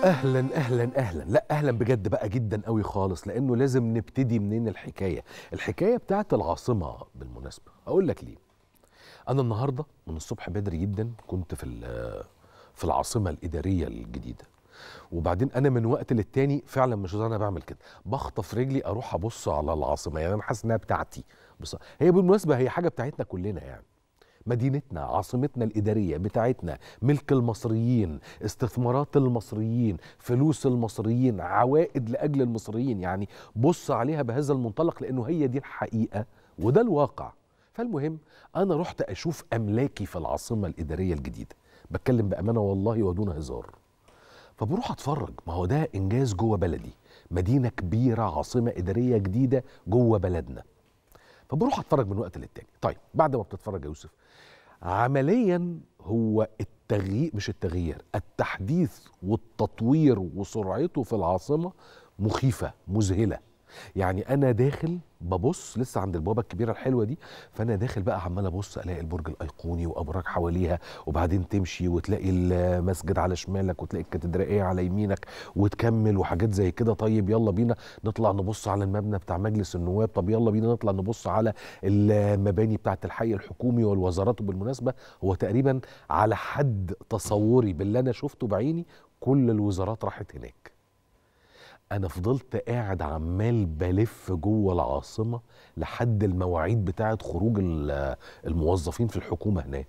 اهلا اهلا اهلا لا اهلا بجد بقى جدا قوي خالص لانه لازم نبتدي منين الحكايه الحكايه بتاعت العاصمه بالمناسبه اقول لك ليه انا النهارده من الصبح بدري جدا كنت في ال- في العاصمه الاداريه الجديده وبعدين انا من وقت للتاني فعلا مش انا بعمل كده بخطف رجلي اروح ابص على العاصمه يعني انا حاسس انها بتاعتي بص هي بالمناسبه هي حاجه بتاعتنا كلنا يعني مدينتنا عاصمتنا الإدارية بتاعتنا ملك المصريين استثمارات المصريين فلوس المصريين عوائد لأجل المصريين يعني بص عليها بهذا المنطلق لأنه هي دي الحقيقة وده الواقع فالمهم أنا رحت أشوف أملاكي في العاصمة الإدارية الجديدة بتكلم بأمانة والله ودون هزار فبروح اتفرج ما هو ده انجاز جوه بلدي مدينه كبيره عاصمه اداريه جديده جوه بلدنا فبروح اتفرج من وقت للتاني طيب بعد ما بتتفرج يا يوسف عمليا هو التغيير مش التغيير التحديث والتطوير وسرعته في العاصمه مخيفه مذهله يعني انا داخل ببص لسه عند البوابه الكبيره الحلوه دي فانا داخل بقى عمال ابص الاقي البرج الايقوني وابراج حواليها وبعدين تمشي وتلاقي المسجد على شمالك وتلاقي الكاتدرائيه على يمينك وتكمل وحاجات زي كده طيب يلا بينا نطلع نبص على المبنى بتاع مجلس النواب طب يلا بينا نطلع نبص على المباني بتاعه الحي الحكومي والوزارات وبالمناسبه هو تقريبا على حد تصوري باللي انا شفته بعيني كل الوزارات راحت هناك انا فضلت قاعد عمال بلف جوه العاصمه لحد المواعيد بتاعه خروج ال- الموظفين في الحكومه هناك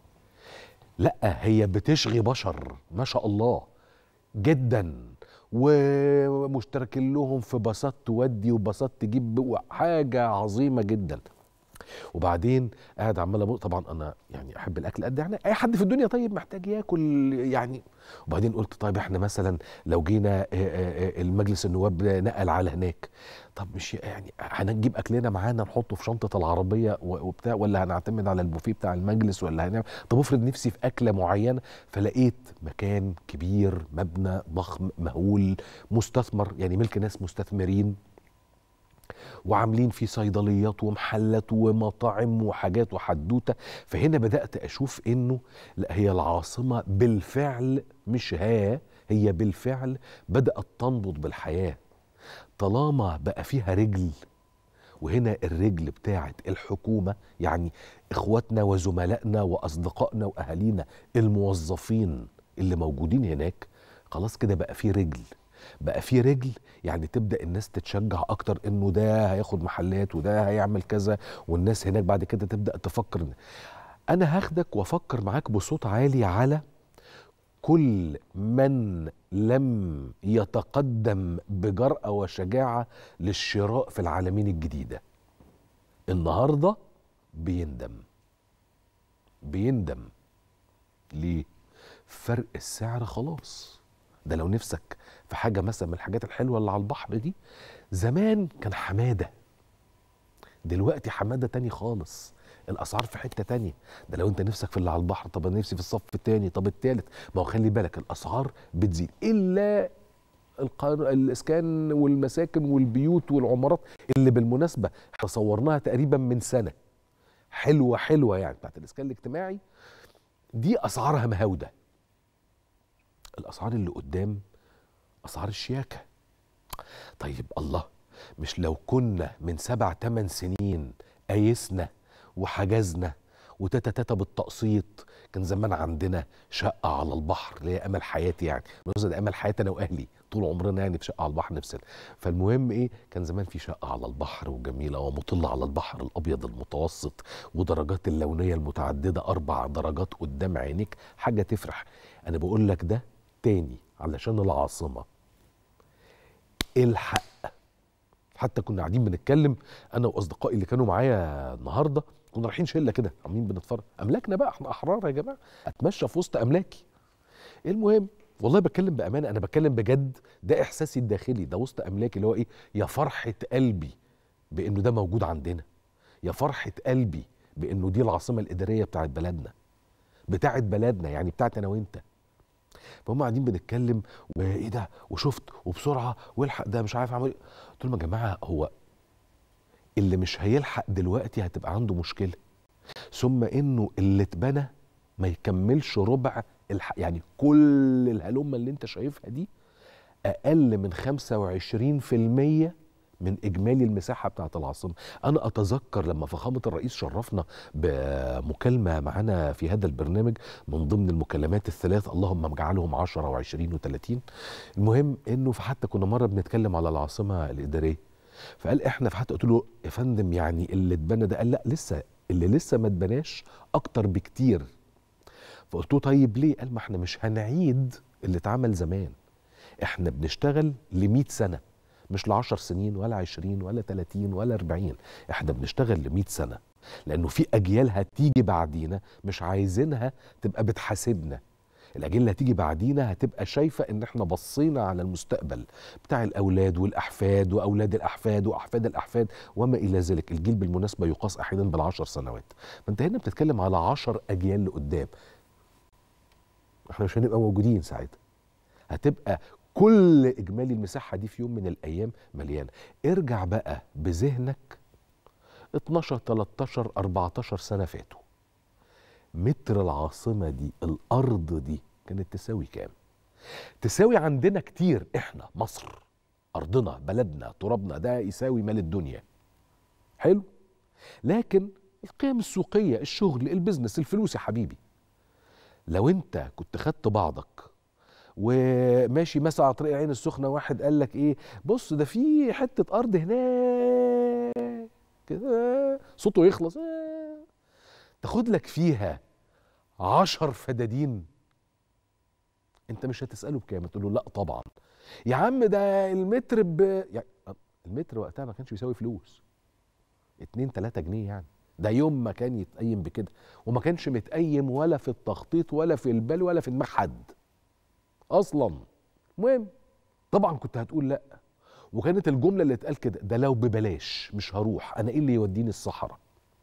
لا هي بتشغي بشر ما شاء الله جدا ومشتركين لهم في باصات تودي وباصات تجيب حاجه عظيمه جدا وبعدين قاعد عمال ابص طبعا انا يعني احب الاكل قد يعني اي حد في الدنيا طيب محتاج ياكل يعني وبعدين قلت طيب احنا مثلا لو جينا آه، آه، آه، المجلس النواب نقل على هناك طب مش يعني هنجيب اكلنا معانا نحطه في شنطه العربيه و- وبتاع ولا هنعتمد على البوفيه بتاع المجلس ولا هنعمل طب افرض نفسي في اكله معينه فلقيت مكان كبير مبنى ضخم مهول مستثمر يعني ملك ناس مستثمرين وعاملين فيه صيدليات ومحلات ومطاعم وحاجات وحدوته فهنا بدات اشوف انه لا هي العاصمه بالفعل مش ها هي بالفعل بدات تنبض بالحياه طالما بقى فيها رجل وهنا الرجل بتاعت الحكومه يعني اخواتنا وزملائنا واصدقائنا واهالينا الموظفين اللي موجودين هناك خلاص كده بقى في رجل بقى في رجل يعني تبدا الناس تتشجع اكتر انه ده هياخد محلات وده هيعمل كذا والناس هناك بعد كده تبدا تفكر انا هاخدك وافكر معاك بصوت عالي على كل من لم يتقدم بجرأة وشجاعة للشراء في العالمين الجديدة النهاردة بيندم بيندم ليه؟ فرق السعر خلاص ده لو نفسك في حاجة مثلا من الحاجات الحلوة اللي على البحر دي زمان كان حمادة دلوقتي حمادة تاني خالص الأسعار في حتة تانية ده لو أنت نفسك في اللي على البحر طب أنا نفسي في الصف التاني طب التالت ما هو خلي بالك الأسعار بتزيد إلا القانون الإسكان والمساكن والبيوت والعمارات اللي بالمناسبة احنا صورناها تقريبا من سنة حلوة حلوة يعني بتاعت الإسكان الاجتماعي دي أسعارها مهاودة الأسعار اللي قدام أسعار الشياكة طيب الله مش لو كنا من سبع تمن سنين قايسنا وحجزنا وتاتا تاتا بالتقسيط كان زمان عندنا شقة على البحر اللي هي أمل حياتي يعني بالمناسبة ده أمل حياتي أنا وأهلي طول عمرنا يعني في شقة على البحر نفسنا فالمهم إيه كان زمان في شقة على البحر وجميلة ومطلة على البحر الأبيض المتوسط ودرجات اللونية المتعددة أربع درجات قدام عينيك حاجة تفرح أنا بقول لك ده تاني علشان العاصمة الحق حتى كنا قاعدين بنتكلم انا واصدقائي اللي كانوا معايا النهارده كنا رايحين شله كده عاملين بنتفرج املاكنا بقى احنا احرار يا جماعه اتمشى في وسط املاكي المهم والله بتكلم بامانه انا بتكلم بجد ده احساسي الداخلي ده وسط املاكي اللي هو ايه يا فرحه قلبي بانه ده موجود عندنا يا فرحه قلبي بانه دي العاصمه الاداريه بتاعت بلدنا بتاعت بلدنا يعني بتاعت انا وانت فهم قاعدين بنتكلم وايه ده وشفت وبسرعه والحق ده مش عارف اعمل ايه قلت لهم يا جماعه هو اللي مش هيلحق دلوقتي هتبقى عنده مشكله ثم انه اللي اتبنى ما يكملش ربع الح... يعني كل الهلمه اللي انت شايفها دي اقل من 25% من اجمالي المساحه بتاعه العاصمه انا اتذكر لما فخامه الرئيس شرفنا بمكالمه معانا في هذا البرنامج من ضمن المكالمات الثلاث اللهم اجعلهم 10 و20 و30 المهم انه حتى كنا مره بنتكلم على العاصمه الاداريه فقال احنا في حتى قلت له يا فندم يعني اللي اتبنى ده قال لا لسه اللي لسه ما اتبناش اكتر بكتير فقلت له طيب ليه قال ما احنا مش هنعيد اللي اتعمل زمان احنا بنشتغل ل 100 سنه مش ل 10 سنين ولا 20 ولا 30 ولا 40 احنا بنشتغل ل 100 سنه لانه في اجيال هتيجي بعدينا مش عايزينها تبقى بتحاسبنا الاجيال اللي هتيجي بعدينا هتبقى شايفه ان احنا بصينا على المستقبل بتاع الاولاد والاحفاد واولاد الاحفاد واحفاد الاحفاد وما الى ذلك الجيل بالمناسبه يقاس احيانا بالعشر سنوات فانت هنا بتتكلم على عشر اجيال لقدام احنا مش هنبقى موجودين ساعتها هتبقى كل اجمالي المساحه دي في يوم من الايام مليانه ارجع بقى بذهنك 12 13 14 سنه فاتوا متر العاصمه دي الارض دي كانت تساوي كام تساوي عندنا كتير احنا مصر ارضنا بلدنا ترابنا ده يساوي مال الدنيا حلو لكن القيم السوقيه الشغل البزنس الفلوس يا حبيبي لو انت كنت خدت بعضك وماشي مثلا على طريق العين السخنه واحد قال لك ايه بص ده في حته ارض هناك كده صوته يخلص آه. تاخد لك فيها عشر فدادين انت مش هتساله بكام تقول له لا طبعا يا عم ده المتر ب يعني المتر وقتها ما كانش بيساوي فلوس 2 3 جنيه يعني ده يوم ما كان يتقيم بكده وما كانش متقيم ولا في التخطيط ولا في البال ولا في دماغ حد اصلا المهم طبعا كنت هتقول لا وكانت الجمله اللي اتقال كده ده لو ببلاش مش هروح انا ايه اللي يوديني الصحراء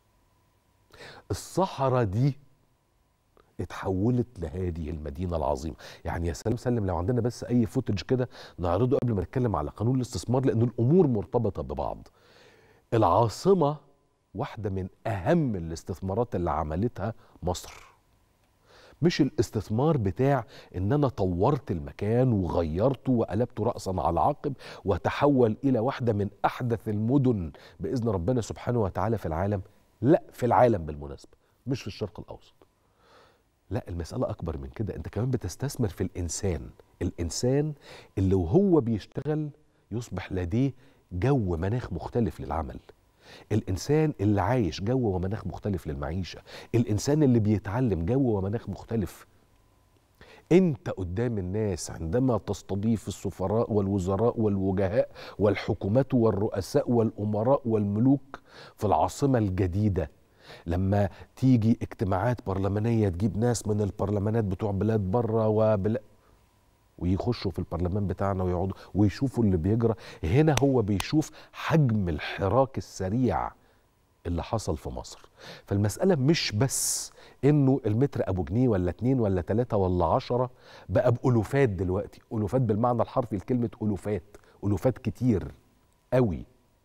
الصحراء دي اتحولت لهذه المدينه العظيمه يعني يا سلام سلم لو عندنا بس اي فوتج كده نعرضه قبل ما نتكلم على قانون الاستثمار لان الامور مرتبطه ببعض العاصمه واحده من اهم الاستثمارات اللي عملتها مصر مش الاستثمار بتاع ان انا طورت المكان وغيرته وقلبته راسا على عقب وتحول الى واحده من احدث المدن باذن ربنا سبحانه وتعالى في العالم لا في العالم بالمناسبه مش في الشرق الاوسط لا المسألة أكبر من كده أنت كمان بتستثمر في الإنسان الإنسان اللي وهو بيشتغل يصبح لديه جو مناخ مختلف للعمل الإنسان اللي عايش جو ومناخ مختلف للمعيشة الإنسان اللي بيتعلم جو ومناخ مختلف انت قدام الناس عندما تستضيف السفراء والوزراء والوجهاء والحكومات والرؤساء والامراء والملوك في العاصمه الجديده لما تيجي اجتماعات برلمانيه تجيب ناس من البرلمانات بتوع بلاد بره وبلا ويخشوا في البرلمان بتاعنا ويقعدوا ويشوفوا اللي بيجرى هنا هو بيشوف حجم الحراك السريع اللي حصل في مصر فالمسألة مش بس انه المتر ابو جنيه ولا اتنين ولا تلاتة ولا عشرة بقى بألوفات دلوقتي ألوفات بالمعنى الحرفي لكلمة ألوفات ألوفات كتير قوي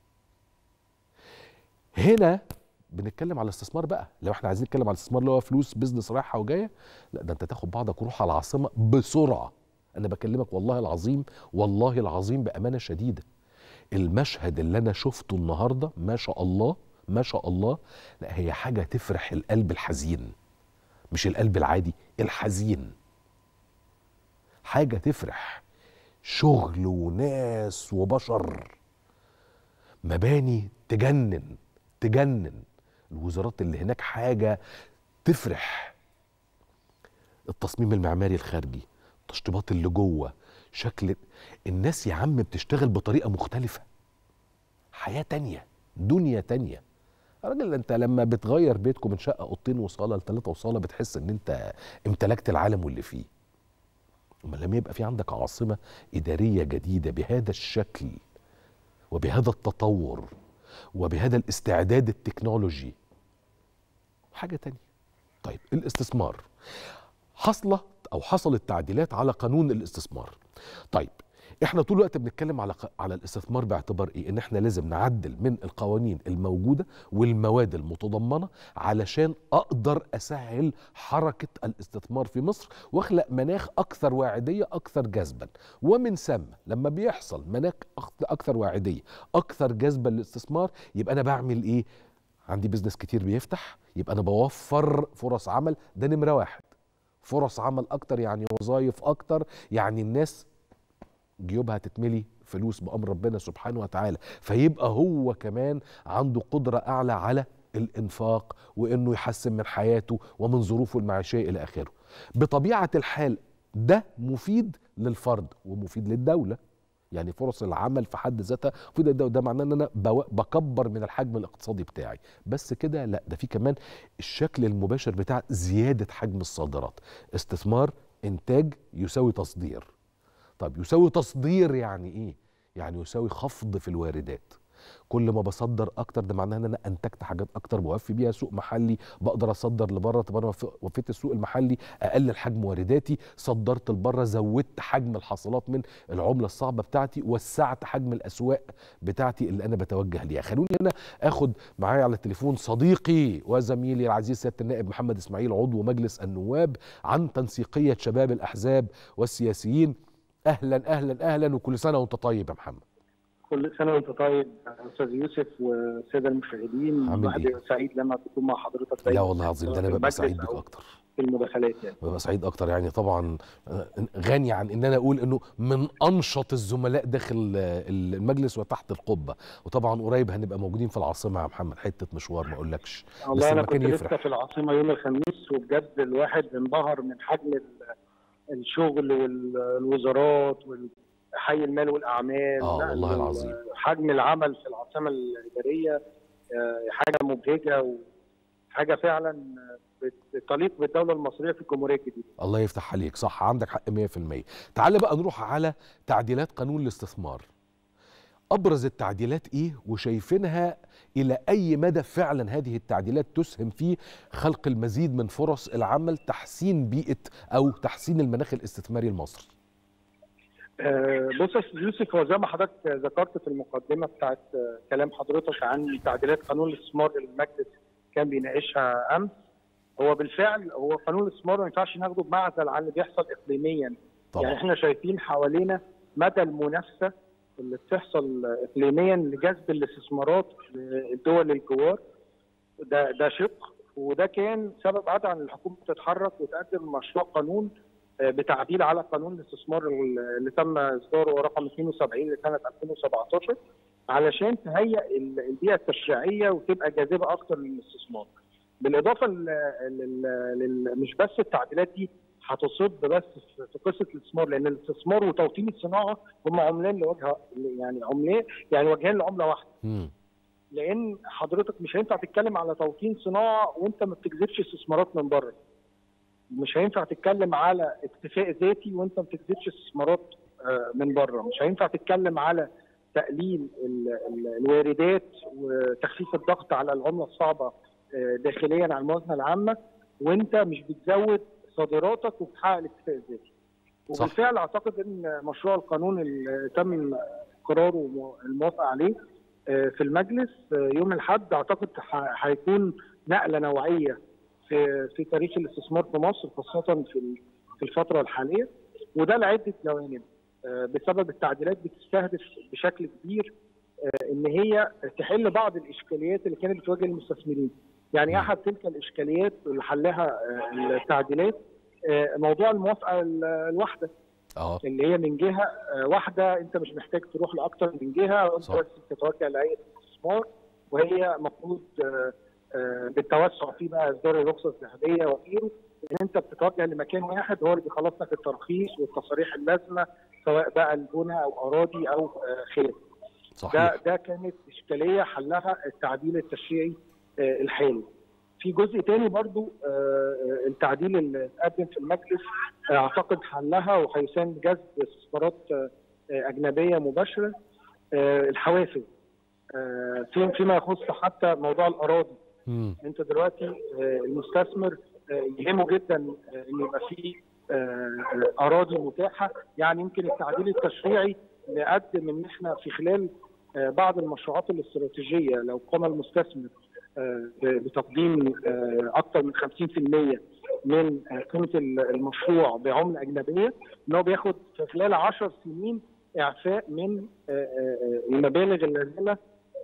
هنا بنتكلم على الاستثمار بقى لو احنا عايزين نتكلم على الاستثمار اللي هو فلوس بيزنس رايحه وجايه لا ده انت تاخد بعضك وروح على العاصمه بسرعه انا بكلمك والله العظيم والله العظيم بامانه شديده المشهد اللي انا شفته النهارده ما شاء الله ما شاء الله لا هي حاجه تفرح القلب الحزين مش القلب العادي الحزين حاجه تفرح شغل وناس وبشر مباني تجنن تجنن الوزارات اللي هناك حاجه تفرح التصميم المعماري الخارجي التشطيبات اللي جوه شكل الناس يا عم بتشتغل بطريقه مختلفه حياه تانية دنيا تانية راجل انت لما بتغير بيتكم من شقه اوضتين وصاله لثلاثه وصاله بتحس ان انت امتلكت العالم واللي فيه اما لما يبقى في عندك عاصمه اداريه جديده بهذا الشكل وبهذا التطور وبهذا الاستعداد التكنولوجي حاجه تانية طيب الاستثمار حصلت او حصلت تعديلات على قانون الاستثمار طيب احنا طول الوقت بنتكلم على ق- على الاستثمار باعتبار ايه ان احنا لازم نعدل من القوانين الموجوده والمواد المتضمنه علشان اقدر اسهل حركه الاستثمار في مصر واخلق مناخ اكثر واعديه اكثر جذبا ومن ثم لما بيحصل مناخ أخ- اكثر واعديه اكثر جذبا للاستثمار يبقى انا بعمل ايه عندي بزنس كتير بيفتح يبقى انا بوفر فرص عمل ده نمره واحد فرص عمل اكتر يعني وظائف اكتر يعني الناس جيوبها تتملي فلوس بامر ربنا سبحانه وتعالى فيبقى هو كمان عنده قدره اعلى على الانفاق وانه يحسن من حياته ومن ظروفه المعيشيه الى اخره بطبيعه الحال ده مفيد للفرد ومفيد للدوله يعني فرص العمل في حد ذاتها مفيده للدوله ده معناه ان انا بو- بكبر من الحجم الاقتصادي بتاعي بس كده لا ده في كمان الشكل المباشر بتاع زياده حجم الصادرات استثمار انتاج يساوي تصدير طب يساوي تصدير يعني ايه يعني يساوي خفض في الواردات كل ما بصدر اكتر ده معناه ان انا انتجت حاجات اكتر بوفي بيها سوق محلي بقدر اصدر لبره طب انا وف- وفيت السوق المحلي اقلل حجم وارداتي صدرت لبره زودت حجم الحاصلات من العمله الصعبه بتاعتي وسعت حجم الاسواق بتاعتي اللي انا بتوجه ليها خلوني هنا اخد معايا على التليفون صديقي وزميلي العزيز سياده النائب محمد اسماعيل عضو مجلس النواب عن تنسيقيه شباب الاحزاب والسياسيين اهلا اهلا اهلا وكل سنه وانت طيب يا محمد كل سنه وانت طيب استاذ يوسف والساده المشاهدين عامل الواحد إيه؟ يبقى سعيد لما تكون مع حضرتك دايما لا والله العظيم ده انا في ببقى المجلس سعيد بيك أو اكتر في المداخلات يعني ببقى سعيد اكتر يعني طبعا آه، غني عن ان انا اقول انه من انشط الزملاء داخل آه، المجلس وتحت القبه وطبعا قريب هنبقى موجودين في العاصمه يا محمد حته مشوار ما اقولكش بس والله انا المكان كنت يفرح. لسه في العاصمه يوم الخميس وبجد الواحد انبهر من حجم ال- الشغل والوزارات وحي المال والاعمال آه، لا، والله ال- العظيم. حجم العمل في العاصمه الاداريه آه، حاجه مبهجه وحاجه فعلا بت- تليق بالدوله المصريه في الجمهوريه الجديده الله يفتح عليك صح عندك حق 100% تعال بقى نروح على تعديلات قانون الاستثمار ابرز التعديلات ايه وشايفينها الى اي مدى فعلا هذه التعديلات تسهم في خلق المزيد من فرص العمل تحسين بيئه او تحسين المناخ الاستثماري المصري آه، بص يا أستاذ يوسف هو زي ما حضرتك ذكرت في المقدمه بتاعت آه، كلام حضرتك عن تعديلات قانون الاستثمار اللي المجلس كان بيناقشها امس هو بالفعل هو قانون الاستثمار ما ينفعش ناخده بمعزل عن اللي بيحصل اقليميا يعني طبعا احنا شايفين حوالينا مدى المنافسه اللي بتحصل اقليميا لجذب الاستثمارات للدول الجوار ده ده شق وده كان سبب ادعى ان الحكومه تتحرك وتقدم مشروع قانون آه، بتعديل على قانون الاستثمار اللي تم اصداره رقم 72 لسنه 2017 علشان تهيئ ال- البيئه التشريعيه وتبقى جاذبه اكثر للاستثمار. بالاضافه لل... لل... لل... مش بس التعديلات دي هتصب بس في في قصه الاستثمار لان الاستثمار وتوطين الصناعه هم عملان لوجه يعني عملان يعني وجهين لعمله واحده مم. لان حضرتك مش هينفع تتكلم على توطين صناعه وانت ما بتجذبش استثمارات من بره مش هينفع تتكلم على اكتفاء ذاتي وانت ما بتجذبش استثمارات آه، من بره مش هينفع تتكلم على تقليل ال- ال- الواردات وتخفيف الضغط على العمله الصعبه آه، داخليا على الموازنه العامه وانت مش بتزود صادراتك وبتحقق الاكتفاء الذاتي صح. وبالفعل اعتقد ان مشروع القانون اللي تم قراره والموافقه عليه آه، في المجلس آه، يوم الاحد اعتقد ح- هيكون نقله نوعيه في في تاريخ الاستثمار في مصر خاصه في ال- في الفتره الحاليه وده لعده جوانب آه، بسبب التعديلات بتستهدف بشكل كبير آه، ان هي تحل بعض الاشكاليات اللي كانت بتواجه المستثمرين يعني مم. احد تلك الاشكاليات اللي حلها آه، التعديلات آه، موضوع الموافقه ال- الواحده اه اللي هي من جهه آه، واحده انت مش محتاج تروح لاكثر من جهه انت صح. بس تتوجه لهيئه الاستثمار وهي المفروض آه، آه، بالتوسع فيه بقى اصدار الرخصه الذهبيه وغيره ان انت بتتوجه لمكان واحد هو اللي بيخلص لك الترخيص والتصاريح اللازمه سواء بقى البنى او اراضي او آه، خيره ده صحيح ده كانت اشكاليه حلها التعديل التشريعي آه، الحالي. في جزء تاني برضو آه، آه، التعديل اللي اتقدم في المجلس آه، اعتقد حلها وهيساهم بجذب استثمارات آه، آه، اجنبيه مباشره آه، الحوافز آه، في فيما يخص حتى موضوع الاراضي مم. انت دلوقتي آه، المستثمر آه، يهمه جدا آه، ان يبقى فيه آه، آه، اراضي متاحه يعني يمكن التعديل التشريعي نقدم ان احنا في خلال آه، بعض المشروعات الاستراتيجيه لو قام المستثمر آه، بتقديم آه، اكثر من 50% من آه، قيمه المشروع بعمله اجنبيه ان هو بياخد في خلال 10 سنين اعفاء من آه، آه، المبالغ اللازمه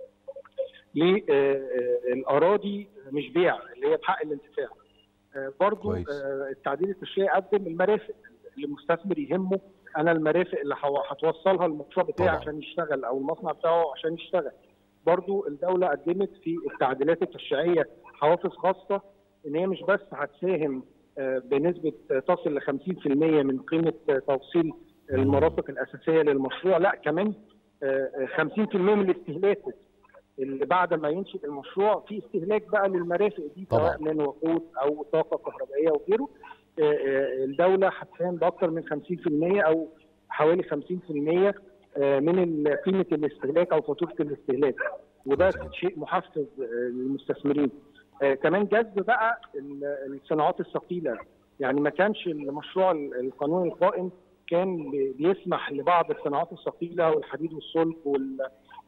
للاراضي مش بيع اللي هي بحق الانتفاع آه، برضو كويس. آه، التعديل التشريعي قدم المرافق المستثمر يهمه انا المرافق اللي هو- هتوصلها المشروع بتاعي طبعاً. عشان يشتغل او المصنع بتاعه عشان يشتغل برضو الدوله قدمت في التعديلات التشريعيه حوافز خاصه ان هي مش بس هتساهم آه، بنسبه تصل ل 50% من قيمه آه، توصيل المرافق الاساسيه للمشروع لا كمان آه، 50% من الاستهلاك اللي بعد ما ينشئ المشروع في استهلاك بقى للمرافق دي طبعاً. سواء من وقود او طاقه كهربائيه وغيره آه، آه، الدوله هتساهم باكثر من 50% او حوالي 50% آه، من ال- قيمه الاستهلاك او فاتوره الاستهلاك وده كويس جداً. شيء محفز آه، للمستثمرين آه، كمان جذب بقى ال- الصناعات الثقيله يعني ما كانش المشروع ال- القانون القائم كان بي- بيسمح لبعض الصناعات الثقيله والحديد والصلب وال-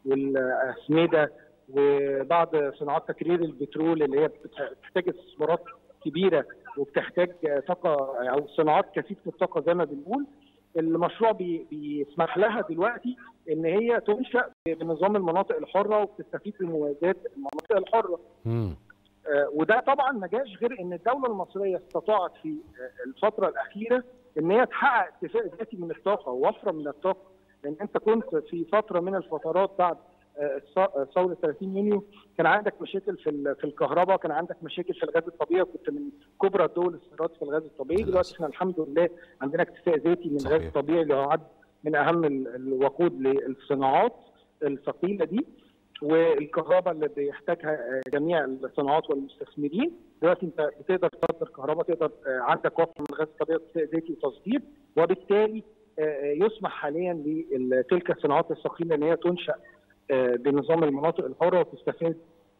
والاسمده وبعض صناعات تكرير البترول اللي هي بتح- بتحتاج استثمارات كبيره وبتحتاج طاقه او صناعات كثيفه الطاقه زي ما بنقول المشروع بي بيسمح لها دلوقتي ان هي تنشا بنظام المناطق الحره وبتستفيد من مميزات المناطق الحره مم. آه، وده طبعا ما جاش غير ان الدوله المصريه استطاعت في آه، الفتره الاخيره ان هي تحقق اكتفاء ذاتي من الطاقه ووفره من الطاقه لان انت كنت في فتره من الفترات بعد آه، الث- آه، ثوره 30 يونيو كان عندك مشاكل في ال- في الكهرباء كان عندك مشاكل في الغاز الطبيعي كنت من كبرى الدول الاستيراد في الغاز الطبيعي للأسف. دلوقتي احنا الحمد لله عندنا اكتفاء ذاتي من الغاز صحيح. الطبيعي اللي هو عد من اهم ال- الوقود للصناعات الثقيله دي والكهرباء اللي بيحتاجها آه، جميع الصناعات والمستثمرين دلوقتي انت بتقدر تصدر كهرباء تقدر آه، عندك وفر من الغاز الطبيعي واكتفاء ذاتي وتصدير وبالتالي آه، آه، يسمح حاليا لتلك الصناعات الثقيله ان هي تنشا آه، بنظام المناطق الحره وتستفاد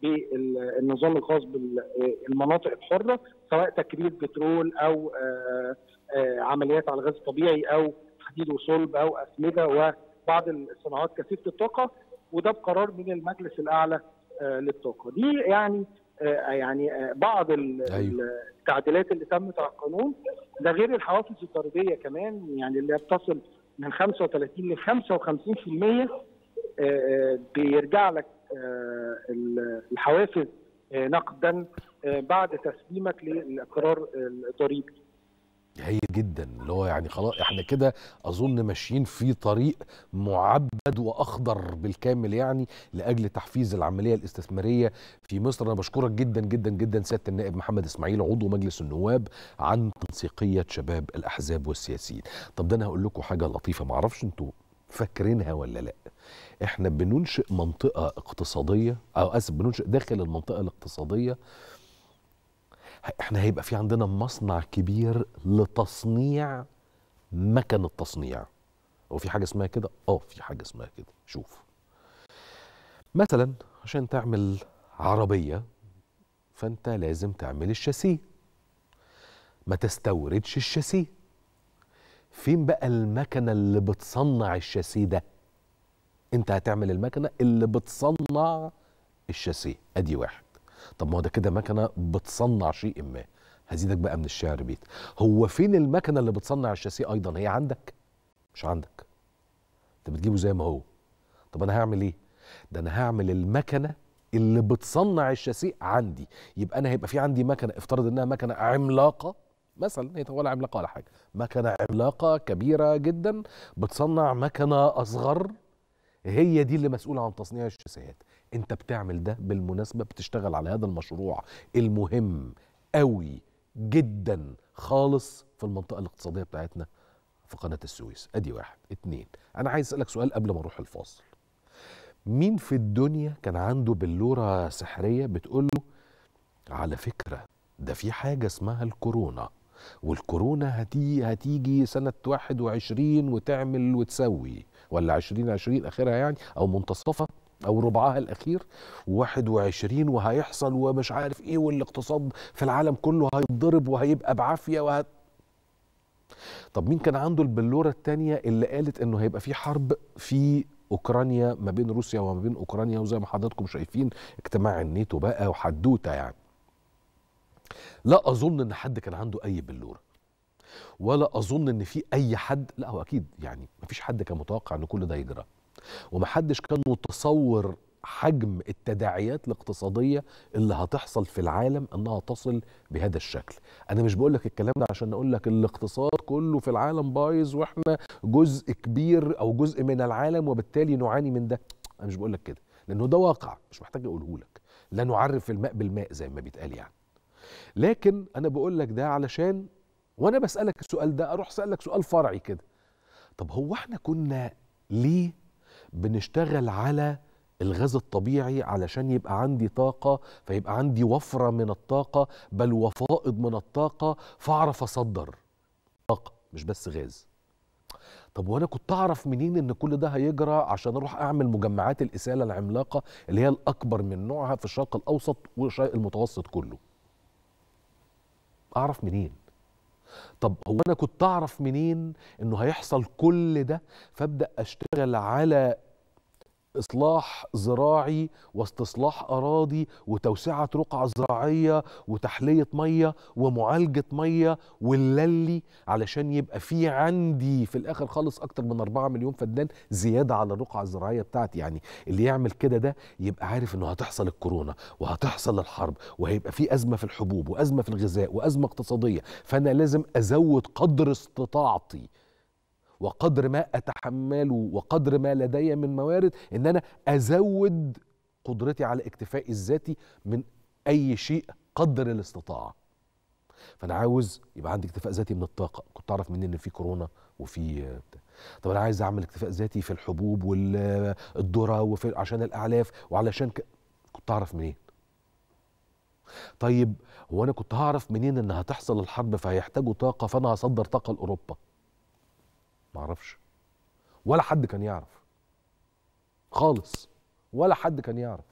بالنظام الخاص بالمناطق الحره سواء تكرير بترول او آه، آه، عمليات على الغاز الطبيعي او حديد وصلب او اسمده وبعض الصناعات كثيفه الطاقه وده بقرار من المجلس الاعلى آه، للطاقه دي يعني آه، يعني آه، بعض ال- أيوة. التعديلات اللي تمت على القانون ده غير الحوافز الضريبيه كمان يعني اللي بتصل من 35 ل 55% آه، آه، بيرجع لك آه، ال- الحوافز آه، نقدا آه، بعد تسليمك للاقرار الضريبي هي جدا اللي هو يعني خلاص احنا كده اظن ماشيين في طريق معبد واخضر بالكامل يعني لاجل تحفيز العمليه الاستثماريه في مصر انا بشكرك جدا جدا جدا سياده النائب محمد اسماعيل عضو مجلس النواب عن تنسيقيه شباب الاحزاب والسياسيين طب ده انا هقول لكم حاجه لطيفه ما اعرفش انتوا فاكرينها ولا لا احنا بننشئ منطقه اقتصاديه او اسف بننشئ داخل المنطقه الاقتصاديه احنا هيبقى في عندنا مصنع كبير لتصنيع مكن التصنيع هو في حاجه اسمها كده اه في حاجه اسمها كده شوف مثلا عشان تعمل عربيه فانت لازم تعمل الشاسيه ما تستوردش الشاسيه فين بقى المكنه اللي بتصنع الشاسيه ده انت هتعمل المكنه اللي بتصنع الشاسيه ادي واحد طب ما هو ده كده مكنه بتصنع شيء ما هزيدك بقى من الشعر بيت هو فين المكنه اللي بتصنع الشاسيه ايضا هي عندك مش عندك انت بتجيبه زي ما هو طب انا هعمل ايه ده انا هعمل المكنه اللي بتصنع الشاسيه عندي يبقى انا هيبقى في عندي مكنه افترض انها مكنه عملاقه مثلا هي ولا عملاقه ولا حاجه مكنه عملاقه كبيره جدا بتصنع مكنه اصغر هي دي اللي مسؤوله عن تصنيع الشاسيات انت بتعمل ده بالمناسبه بتشتغل على هذا المشروع المهم قوي جدا خالص في المنطقه الاقتصاديه بتاعتنا في قناه السويس ادي واحد اتنين انا عايز اسالك سؤال قبل ما اروح الفاصل مين في الدنيا كان عنده بلوره سحريه بتقول له على فكره ده في حاجه اسمها الكورونا والكورونا هتيجي هتيجي سنة 21 وتعمل وتسوي ولا 2020 آخرها يعني أو منتصفها أو ربعها الأخير 21 وهيحصل ومش عارف إيه والاقتصاد في العالم كله هيتضرب وهيبقى بعافية وهت طب مين كان عنده البلوره الثانيه اللي قالت انه هيبقى في حرب في اوكرانيا ما بين روسيا وما بين اوكرانيا وزي ما حضراتكم شايفين اجتماع الناتو بقى وحدوته يعني لا اظن ان حد كان عنده اي بلوره ولا اظن ان في اي حد لا هو اكيد يعني ما فيش حد كان متوقع ان كل ده يجرى ومحدش كان متصور حجم التداعيات الاقتصاديه اللي هتحصل في العالم انها تصل بهذا الشكل انا مش بقول لك الكلام ده عشان اقول لك الاقتصاد كله في العالم بايظ واحنا جزء كبير او جزء من العالم وبالتالي نعاني من ده انا مش بقول لك كده لانه ده واقع مش محتاج اقوله لك لا نعرف الماء بالماء زي ما بيتقال يعني لكن انا بقول لك ده علشان وانا بسالك السؤال ده اروح اسالك سؤال فرعي كده طب هو احنا كنا ليه بنشتغل على الغاز الطبيعي علشان يبقى عندي طاقة فيبقى عندي وفرة من الطاقة بل وفائض من الطاقة فأعرف أصدر طاقة مش بس غاز طب وانا كنت اعرف منين ان كل ده هيجرى عشان اروح اعمل مجمعات الاساله العملاقه اللي هي الاكبر من نوعها في الشرق الاوسط والشرق المتوسط كله اعرف منين طب هو انا كنت اعرف منين انه هيحصل كل ده فابدا اشتغل على اصلاح زراعي واستصلاح اراضي وتوسعه رقعه زراعيه وتحليه ميه ومعالجه ميه والللي علشان يبقى في عندي في الاخر خالص اكتر من 4 مليون فدان زياده على الرقعه الزراعيه بتاعتي يعني اللي يعمل كده ده يبقى عارف انه هتحصل الكورونا وهتحصل الحرب وهيبقى في ازمه في الحبوب وازمه في الغذاء وازمه اقتصاديه فانا لازم ازود قدر استطاعتي وقدر ما اتحمله وقدر ما لدي من موارد ان انا ازود قدرتي على اكتفائي الذاتي من اي شيء قدر الاستطاعه فانا عاوز يبقى عندي اكتفاء ذاتي من الطاقه كنت اعرف منين ان في كورونا وفي بتاع. طب انا عايز اعمل اكتفاء ذاتي في الحبوب والذره وفي عشان الاعلاف وعلشان ك... كنت اعرف منين طيب هو انا كنت هعرف منين ان هتحصل الحرب فهيحتاجوا طاقه فانا هصدر طاقه لاوروبا معرفش ولا حد كان يعرف خالص ولا حد كان يعرف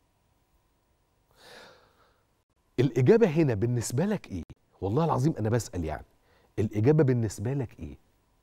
الإجابة هنا بالنسبة لك إيه؟ والله العظيم أنا بسأل يعني الإجابة بالنسبة لك إيه؟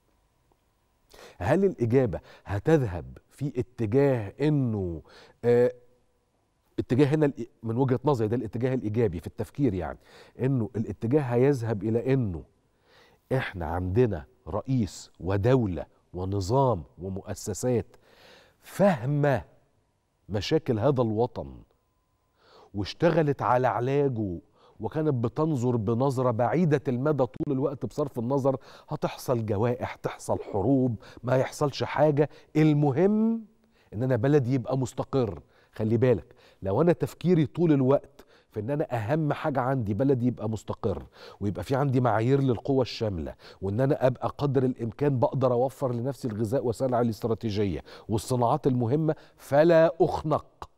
هل الإجابة هتذهب في اتجاه إنه آه اتجاه هنا من وجهة نظري ده الاتجاه الإيجابي في التفكير يعني إنه الاتجاه هيذهب إلى إنه إحنا عندنا رئيس ودولة ونظام ومؤسسات فاهمة مشاكل هذا الوطن واشتغلت على علاجه وكانت بتنظر بنظرة بعيدة المدى طول الوقت بصرف النظر هتحصل جوائح تحصل حروب ما يحصلش حاجة المهم ان انا بلدي يبقى مستقر خلي بالك لو انا تفكيري طول الوقت في ان انا اهم حاجه عندي بلدي يبقى مستقر ويبقى في عندي معايير للقوى الشامله وان انا ابقى قدر الامكان بقدر اوفر لنفسي الغذاء وسلع الاستراتيجيه والصناعات المهمه فلا اخنق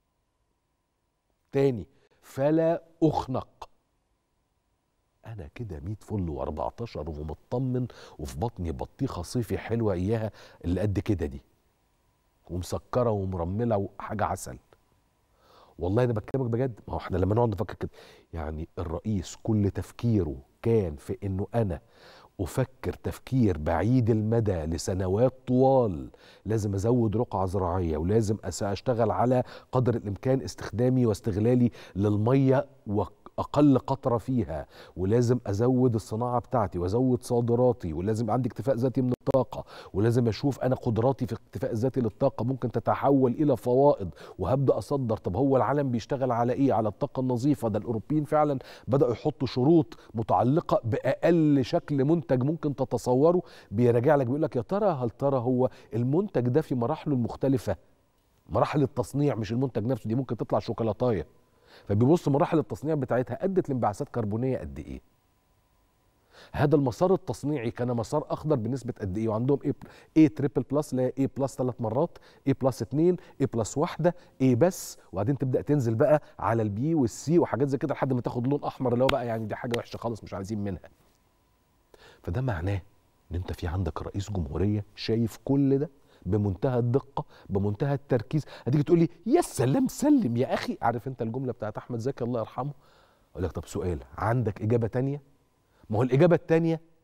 تاني فلا اخنق انا كده 100 فل و14 ومطمن وفي بطني بطيخه صيفي حلوه اياها اللي قد كده دي ومسكره ومرمله وحاجه عسل والله انا بكلمك بجد ما هو احنا لما نقعد نفكر كده يعني الرئيس كل تفكيره كان في انه انا افكر تفكير بعيد المدى لسنوات طوال لازم ازود رقعه زراعيه ولازم اشتغل على قدر الامكان استخدامي واستغلالي للميه اقل قطره فيها ولازم ازود الصناعه بتاعتي وازود صادراتي ولازم عندي اكتفاء ذاتي من الطاقه ولازم اشوف انا قدراتي في الاكتفاء الذاتي للطاقه ممكن تتحول الى فوائض وهبدا اصدر طب هو العالم بيشتغل على ايه على الطاقه النظيفه ده الاوروبيين فعلا بداوا يحطوا شروط متعلقه باقل شكل منتج ممكن تتصوره بيراجع لك بيقول لك يا ترى هل ترى هو المنتج ده في مراحله المختلفه مراحل التصنيع مش المنتج نفسه دي ممكن تطلع شوكولاتايه فبيبص مراحل التصنيع بتاعتها ادت لانبعاثات كربونيه قد ايه هذا المسار التصنيعي كان مسار اخضر بنسبه قد ايه وعندهم ايه ايه تريبل بلس اللي هي ايه بلس ثلاث مرات ايه بلس اثنين ايه بلس واحده ايه بس وبعدين تبدا تنزل بقى على البي والسي وحاجات زي كده لحد ما تاخد لون احمر اللي هو بقى يعني دي حاجه وحشه خالص مش عايزين منها فده معناه ان انت في عندك رئيس جمهوريه شايف كل ده بمنتهى الدقة بمنتهى التركيز هتيجي تقول لي يا سلام سلم يا أخي عارف أنت الجملة بتاعت أحمد زكي الله يرحمه أقول لك طب سؤال عندك إجابة تانية ما هو الإجابة التانية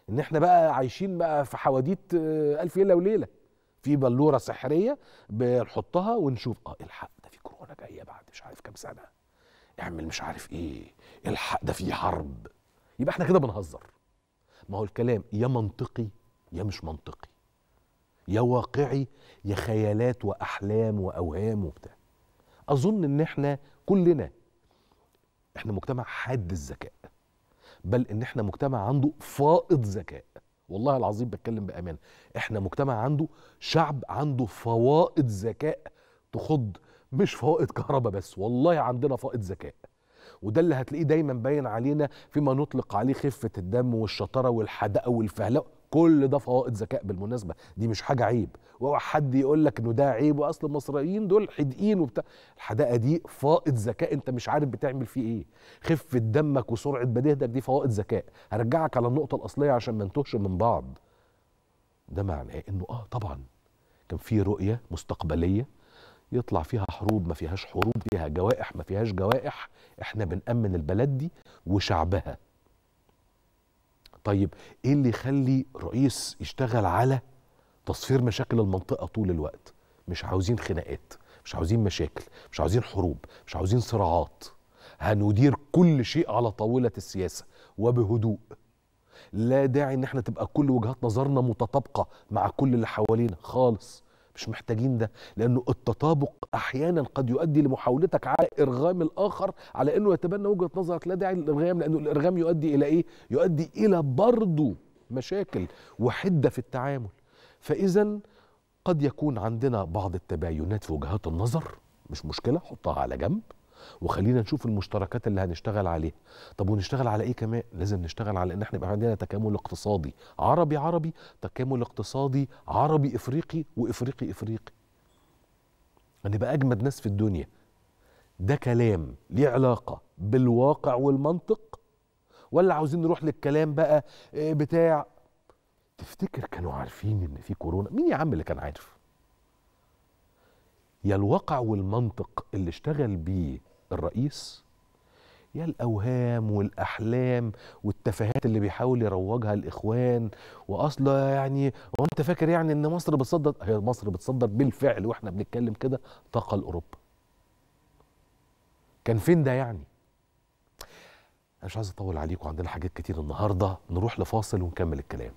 ان احنا بقى عايشين بقى في حواديت آه، الف ليله وليله في بلوره سحريه بنحطها ونشوف اه الحق ده في كورونا جايه بعد مش عارف كام سنه اعمل مش عارف ايه الحق ده في حرب يبقى احنا كده بنهزر ما هو الكلام يا منطقي يا مش منطقي يا واقعي يا خيالات واحلام واوهام وبتاع اظن ان احنا كلنا احنا مجتمع حاد الذكاء بل ان احنا مجتمع عنده فائض ذكاء والله العظيم بتكلم بامانه احنا مجتمع عنده شعب عنده فوائد ذكاء تخض مش فوائد كهرباء بس والله عندنا فائض ذكاء وده اللي هتلاقيه دايما باين علينا فيما نطلق عليه خفه الدم والشطاره والحدقه والفهلوه كل ده فوائد ذكاء بالمناسبه دي مش حاجه عيب واوعى حد يقول لك انه ده عيب واصل المصريين دول حدقين وبتاع الحدقه دي فائض ذكاء انت مش عارف بتعمل فيه ايه خفه دمك وسرعه بديهتك دي فوائد ذكاء هرجعك على النقطه الاصليه عشان ما نتوهش من بعض ده معناه انه اه طبعا كان في رؤيه مستقبليه يطلع فيها حروب ما فيهاش حروب فيها جوائح ما فيهاش جوائح احنا بنأمن البلد دي وشعبها طيب ايه اللي يخلي رئيس يشتغل على تصفير مشاكل المنطقة طول الوقت مش عاوزين خناقات مش عاوزين مشاكل مش عاوزين حروب مش عاوزين صراعات هندير كل شيء على طاولة السياسة وبهدوء لا داعي ان احنا تبقى كل وجهات نظرنا متطابقة مع كل اللي حوالينا خالص مش محتاجين ده لانه التطابق احيانا قد يؤدي لمحاولتك على ارغام الاخر على انه يتبنى وجهه نظرك لا داعي للارغام لانه الارغام يؤدي الى ايه يؤدي الى برضه مشاكل وحده في التعامل فاذا قد يكون عندنا بعض التباينات في وجهات النظر مش مشكله حطها على جنب وخلينا نشوف المشتركات اللي هنشتغل عليها طب ونشتغل على ايه كمان لازم نشتغل على ان احنا يبقى عندنا تكامل اقتصادي عربي عربي تكامل اقتصادي عربي افريقي وافريقي افريقي هنبقى اجمد ناس في الدنيا ده كلام ليه علاقه بالواقع والمنطق ولا عاوزين نروح للكلام بقى آه، بتاع تفتكر كانوا عارفين ان في كورونا مين يا عم اللي كان عارف يا الواقع والمنطق اللي اشتغل بيه الرئيس يا الاوهام والاحلام والتفاهات اللي بيحاول يروجها الاخوان واصلا يعني هو انت فاكر يعني ان مصر بتصدر هي مصر بتصدر بالفعل واحنا بنتكلم كده طاقه لاوروبا كان فين ده يعني انا مش عايز اطول عليكم عندنا حاجات كتير النهارده نروح لفاصل ونكمل الكلام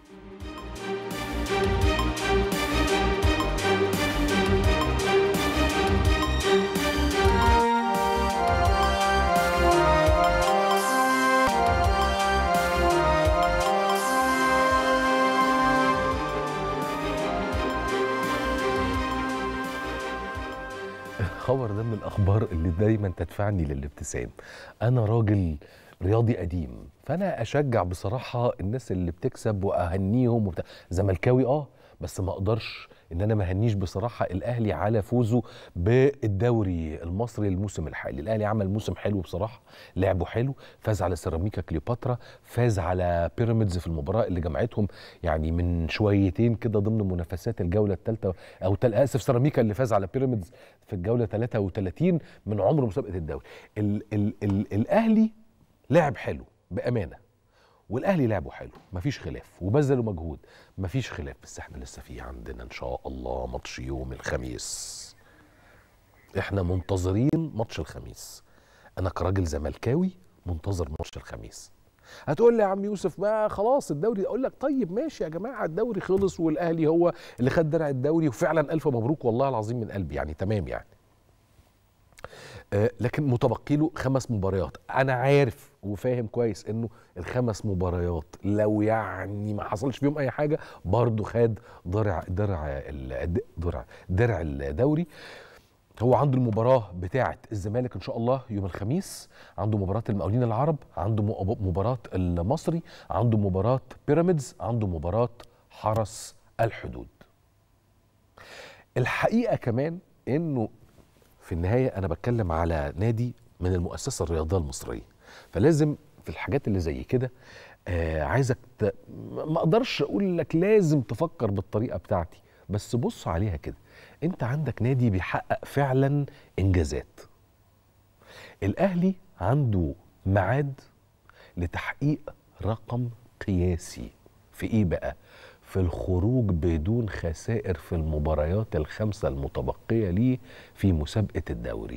الخبر ده من الاخبار اللي دايما تدفعني للابتسام انا راجل رياضي قديم فانا اشجع بصراحه الناس اللي بتكسب واهنيهم وبتاع زملكاوي اه بس ما اقدرش ان انا ما اهنيش بصراحه الاهلي على فوزه بالدوري المصري الموسم الحالي الاهلي عمل موسم حلو بصراحه لعبه حلو فاز على سيراميكا كليوباترا فاز على بيراميدز في المباراه اللي جمعتهم يعني من شويتين كده ضمن منافسات الجوله الثالثه او تل اسف سيراميكا اللي فاز على بيراميدز في الجوله 33 من عمر مسابقه الدوري ال ال ال الاهلي لعب حلو بامانه والاهلي لعبه حلو مفيش خلاف وبذلوا مجهود مفيش خلاف بس احنا لسه في عندنا ان شاء الله ماتش يوم الخميس احنا منتظرين ماتش الخميس انا كراجل زملكاوي منتظر ماتش الخميس هتقول لي يا عم يوسف ما خلاص الدوري اقول لك طيب ماشي يا جماعه الدوري خلص والاهلي هو اللي خد درع الدوري وفعلا الف مبروك والله العظيم من قلبي يعني تمام يعني آه، لكن متبقي له خمس مباريات انا عارف وفاهم كويس انه الخمس مباريات لو يعني ما حصلش فيهم اي حاجه برضه خد درع درع ال- درع درع الدوري هو عنده المباراة بتاعة الزمالك إن شاء الله يوم الخميس عنده مباراة المقاولين العرب عنده م- مباراة المصري عنده مباراة بيراميدز عنده مباراة حرس الحدود الحقيقة كمان إنه في النهاية أنا بتكلم على نادي من المؤسسة الرياضية المصرية فلازم في الحاجات اللي زي كده آه عايزك ت... ما اقدرش اقول لك لازم تفكر بالطريقه بتاعتي بس بص عليها كده انت عندك نادي بيحقق فعلا انجازات الاهلي عنده ميعاد لتحقيق رقم قياسي في ايه بقى في الخروج بدون خسائر في المباريات الخمسه المتبقيه ليه في مسابقه الدوري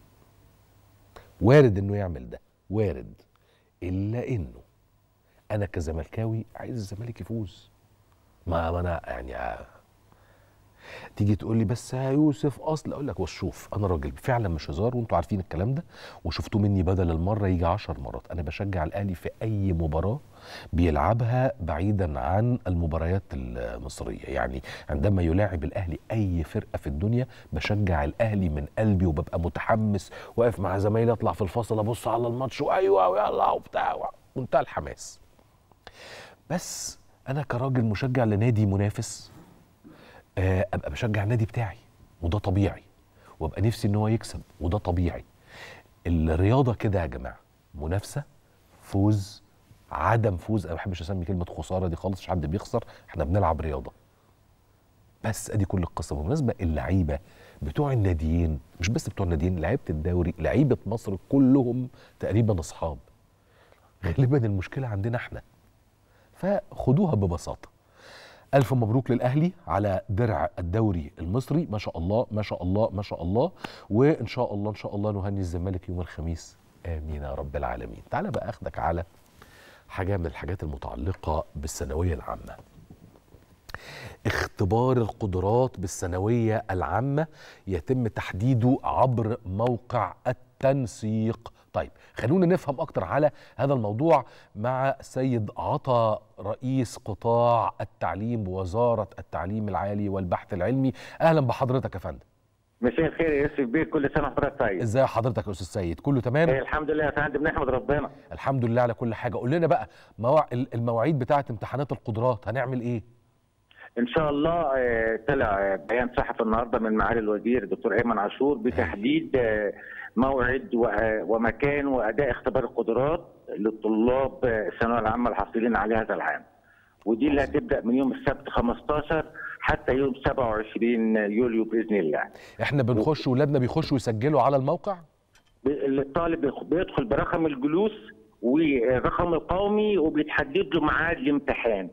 وارد انه يعمل ده وارد الا انه انا كزملكاوي عايز الزمالك يفوز ما ما انا يعني آه. تيجي تقول لي بس يا يوسف اصل اقول لك بص شوف انا راجل فعلا مش هزار وانتوا عارفين الكلام ده وشفتوه مني بدل المره يجي عشر مرات انا بشجع الاهلي في اي مباراه بيلعبها بعيدا عن المباريات المصريه يعني عندما يلاعب الاهلي اي فرقه في الدنيا بشجع الاهلي من قلبي وببقى متحمس واقف مع زمايلي اطلع في الفصل ابص على الماتش وايوه ويلا وبتاع منتهى الحماس بس انا كراجل مشجع لنادي منافس آه، ابقى بشجع النادي بتاعي وده طبيعي وابقى نفسي ان هو يكسب وده طبيعي الرياضه كده يا جماعه منافسه فوز عدم فوز انا ما بحبش اسمي كلمه خساره دي خالص مش حد بيخسر احنا بنلعب رياضه بس ادي كل القصه بالمناسبه اللعيبه بتوع الناديين مش بس بتوع الناديين لعيبه الدوري لعيبه مصر كلهم تقريبا اصحاب غالبا المشكله عندنا احنا فخدوها ببساطه ألف مبروك للأهلي على درع الدوري المصري ما شاء الله ما شاء الله ما شاء الله وإن شاء الله إن شاء الله نهني الزمالك يوم الخميس آمين يا رب العالمين تعال بقى أخدك على حاجة من الحاجات المتعلقة بالثانوية العامة اختبار القدرات بالثانوية العامة يتم تحديده عبر موقع التنسيق طيب خلونا نفهم أكتر على هذا الموضوع مع سيد عطا رئيس قطاع التعليم بوزارة التعليم العالي والبحث العلمي أهلا بحضرتك يا فندم مساء الخير يا يوسف بيه كل سنه وحضرتك طيب ازاي حضرتك يا استاذ سيد كله تمام إيه الحمد لله يا فندم نحمد ربنا الحمد لله على كل حاجه قول لنا بقى مواع... المواعيد بتاعه امتحانات القدرات هنعمل ايه ان شاء الله آه، طلع آه، بيان صحفي النهارده من معالي الوزير الدكتور ايمن عاشور بتحديد آه، موعد و- آه، ومكان واداء اختبار القدرات للطلاب آه، الثانويه العامه الحاصلين عليه هذا العام ودي اللي هتبدا من يوم السبت 15 حتى يوم 27 يوليو باذن الله احنا بنخش ولادنا بيخشوا يسجلوا على الموقع الطالب بيخ- بيدخل برقم الجلوس والرقم القومي وبيتحدد له ميعاد الامتحان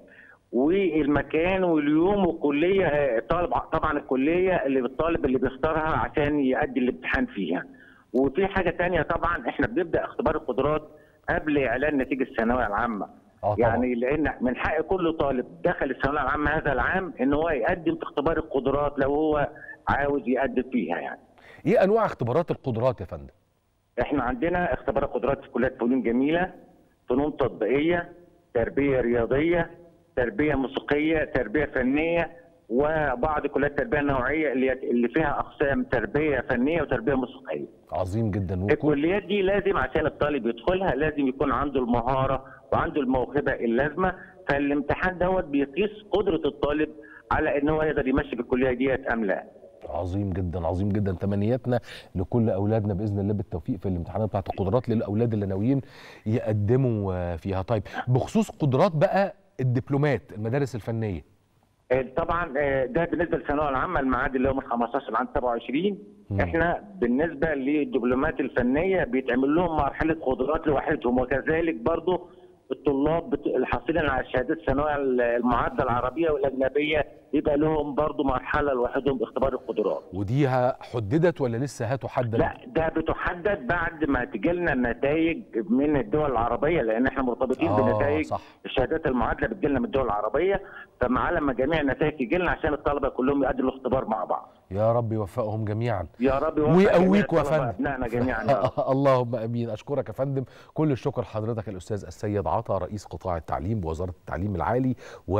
والمكان واليوم والكليه آه، طالب طبعا الكليه اللي الطالب اللي بيختارها عشان يؤدي الامتحان فيها وفي حاجه تانية طبعا احنا بنبدا اختبار القدرات قبل اعلان نتيجه الثانويه العامه اه طبعا يعني لان من حق كل طالب دخل الثانويه العامه هذا العام ان هو يقدم في اختبار القدرات لو هو عاوز يقدم فيها يعني ايه انواع اختبارات القدرات يا فندم احنا عندنا اختبار قدرات في كليات فنون جميله فنون تطبيقيه تربيه رياضيه تربيه موسيقيه تربيه فنيه وبعض كليات التربيه النوعيه اللي اللي فيها اقسام تربيه فنيه وتربيه موسيقيه عظيم جدا وكل الكليات دي لازم عشان الطالب يدخلها لازم يكون عنده المهاره وعنده الموهبه اللازمه فالامتحان دوت بيقيس قدره الطالب على ان هو يقدر يمشي في الكليه ديت ام لا عظيم جدا عظيم جدا تمنياتنا لكل اولادنا باذن الله بالتوفيق في الامتحانات بتاعت القدرات للاولاد اللي ناويين يقدموا آه، فيها طيب بخصوص قدرات بقى الدبلومات المدارس الفنيه آه، طبعا آه، ده بالنسبه للثانويه العامه الميعاد اللي هو من 15 لعند 27 مم. احنا بالنسبه للدبلومات الفنيه بيتعمل لهم مرحله قدرات لوحدهم وكذلك برضه الطلاب بت- الحاصلين على شهادات الثانويه المعادله العربيه والاجنبيه يبقى لهم برضه مرحله لوحدهم باختبار القدرات ودي ه- حددت ولا لسه هتحدد لا ده بتحدد بعد ما تجي لنا النتائج من الدول العربيه لان احنا مرتبطين آه، بنتائج صح. الشهادات المعادله بتجي لنا من الدول العربيه فمع لما جميع النتائج تجي لنا عشان الطلبه كلهم يقدروا الاختبار مع بعض يا رب يوفقهم جميعا يا رب يوفق ويقويكوا يا جميع الطلبة فندم ابنائنا جميعا يا رب. اللهم امين اشكرك يا فندم كل الشكر لحضرتك الاستاذ السيد عطا رئيس قطاع التعليم بوزاره التعليم العالي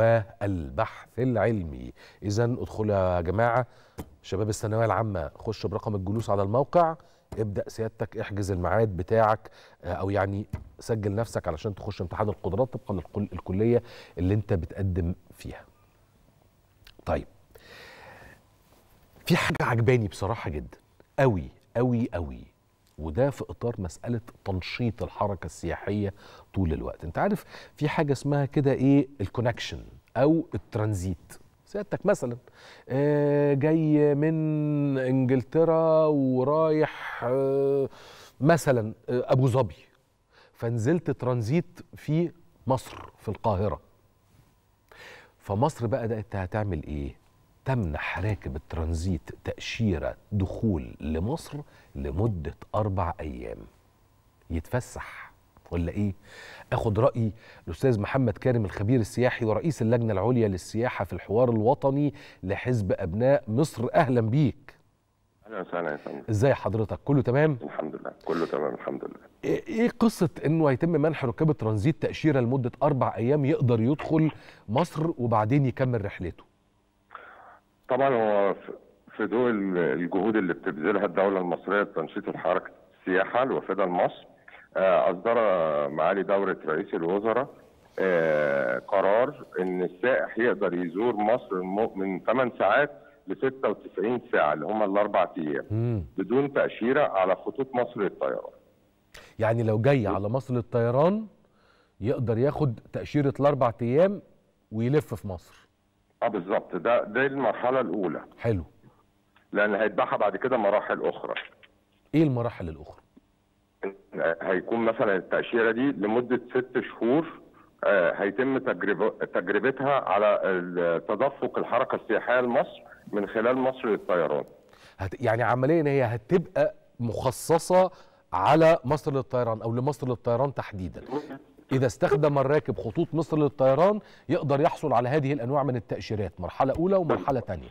والبحث العلمي اذا ادخلوا يا جماعه شباب الثانويه العامه خش برقم الجلوس على الموقع ابدا سيادتك احجز الميعاد بتاعك آه، او يعني سجل نفسك علشان تخش امتحان القدرات طبقا للكليه اللي انت بتقدم فيها طيب في حاجة عجباني بصراحة جدا قوي قوي قوي وده في إطار مسألة تنشيط الحركة السياحية طول الوقت انت عارف في حاجة اسمها كده ايه الكونكشن او الترانزيت سيادتك مثلا آه، جاي من انجلترا ورايح آه، مثلا آه، ابو ظبي فنزلت ترانزيت في مصر في القاهره فمصر بقى ده هتعمل ايه تمنح راكب الترانزيت تاشيره دخول لمصر لمده اربع ايام يتفسح ولا ايه اخد راي الاستاذ محمد كارم الخبير السياحي ورئيس اللجنه العليا للسياحه في الحوار الوطني لحزب ابناء مصر اهلا بيك اهلا وسهلا يا فندم ازاي حضرتك كله تمام الحمد لله كله تمام الحمد لله ايه إيه قصه انه هيتم منح ركاب الترانزيت تاشيره لمده اربع ايام يقدر يدخل مصر وبعدين يكمل رحلته طبعا هو في- في ضوء ال- الجهود اللي بتبذلها الدوله المصريه لتنشيط الحركه السياحه الوافده لمصر آه، اصدر معالي دوله رئيس الوزراء آه، قرار ان السائح يقدر يزور مصر الم- من 8 ساعات ل 96 ساعه اللي هم الاربع ايام مم. بدون تاشيره على خطوط مصر للطيران يعني لو جاي على مصر للطيران يقدر ياخد تاشيره الاربع ايام ويلف في مصر اه بالظبط ده ده المرحله الاولى حلو لان هيتبعها بعد كده مراحل اخرى ايه المراحل الاخرى هيكون مثلا التأشيرة دي لمدة ست شهور آه، هيتم تجربة تجربتها على ال- تدفق الحركة السياحية لمصر من خلال مصر للطيران هت... يعني عمليا هي هتبقى مخصصه على مصر للطيران او لمصر للطيران تحديدا اذا استخدم الراكب خطوط مصر للطيران يقدر يحصل على هذه الانواع من التاشيرات مرحله اولى ومرحله ثانيه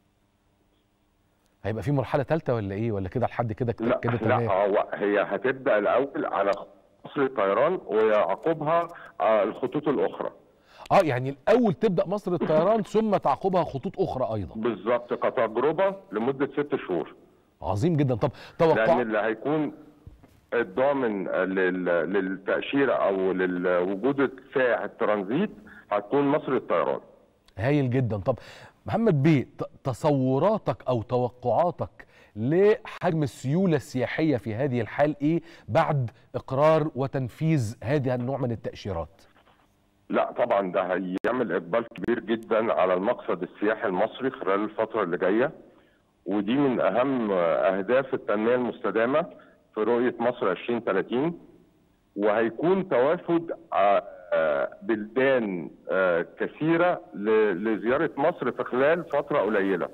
هيبقى في مرحله ثالثه ولا ايه ولا كده لحد كده لا كده لا تمام هو هي هتبدأ الأول على مصر للطيران ويعقبها آه، الخطوط الأخرى اه يعني الاول تبدا مصر للطيران ثم تعقبها خطوط اخرى ايضا بالظبط كتجربة لمدة ست شهور عظيم جدا طب لأن توقع اللي هيكون الضامن لل- للتأشيرة أو لوجود السائح الترانزيت هتكون مصر للطيران هايل جدا طب محمد بيه ت- تصوراتك او توقعاتك لحجم السيوله السياحيه في هذه الحال ايه بعد اقرار وتنفيذ هذا النوع من التاشيرات لا طبعا ده هيعمل اقبال كبير جدا على المقصد السياحي المصري خلال الفتره اللي جايه ودي من اهم اهداف التنميه المستدامه في رؤيه مصر 2030 وهيكون توافد ع- آه، بلدان آه، كثيره ل- لزياره مصر في خلال فتره قليله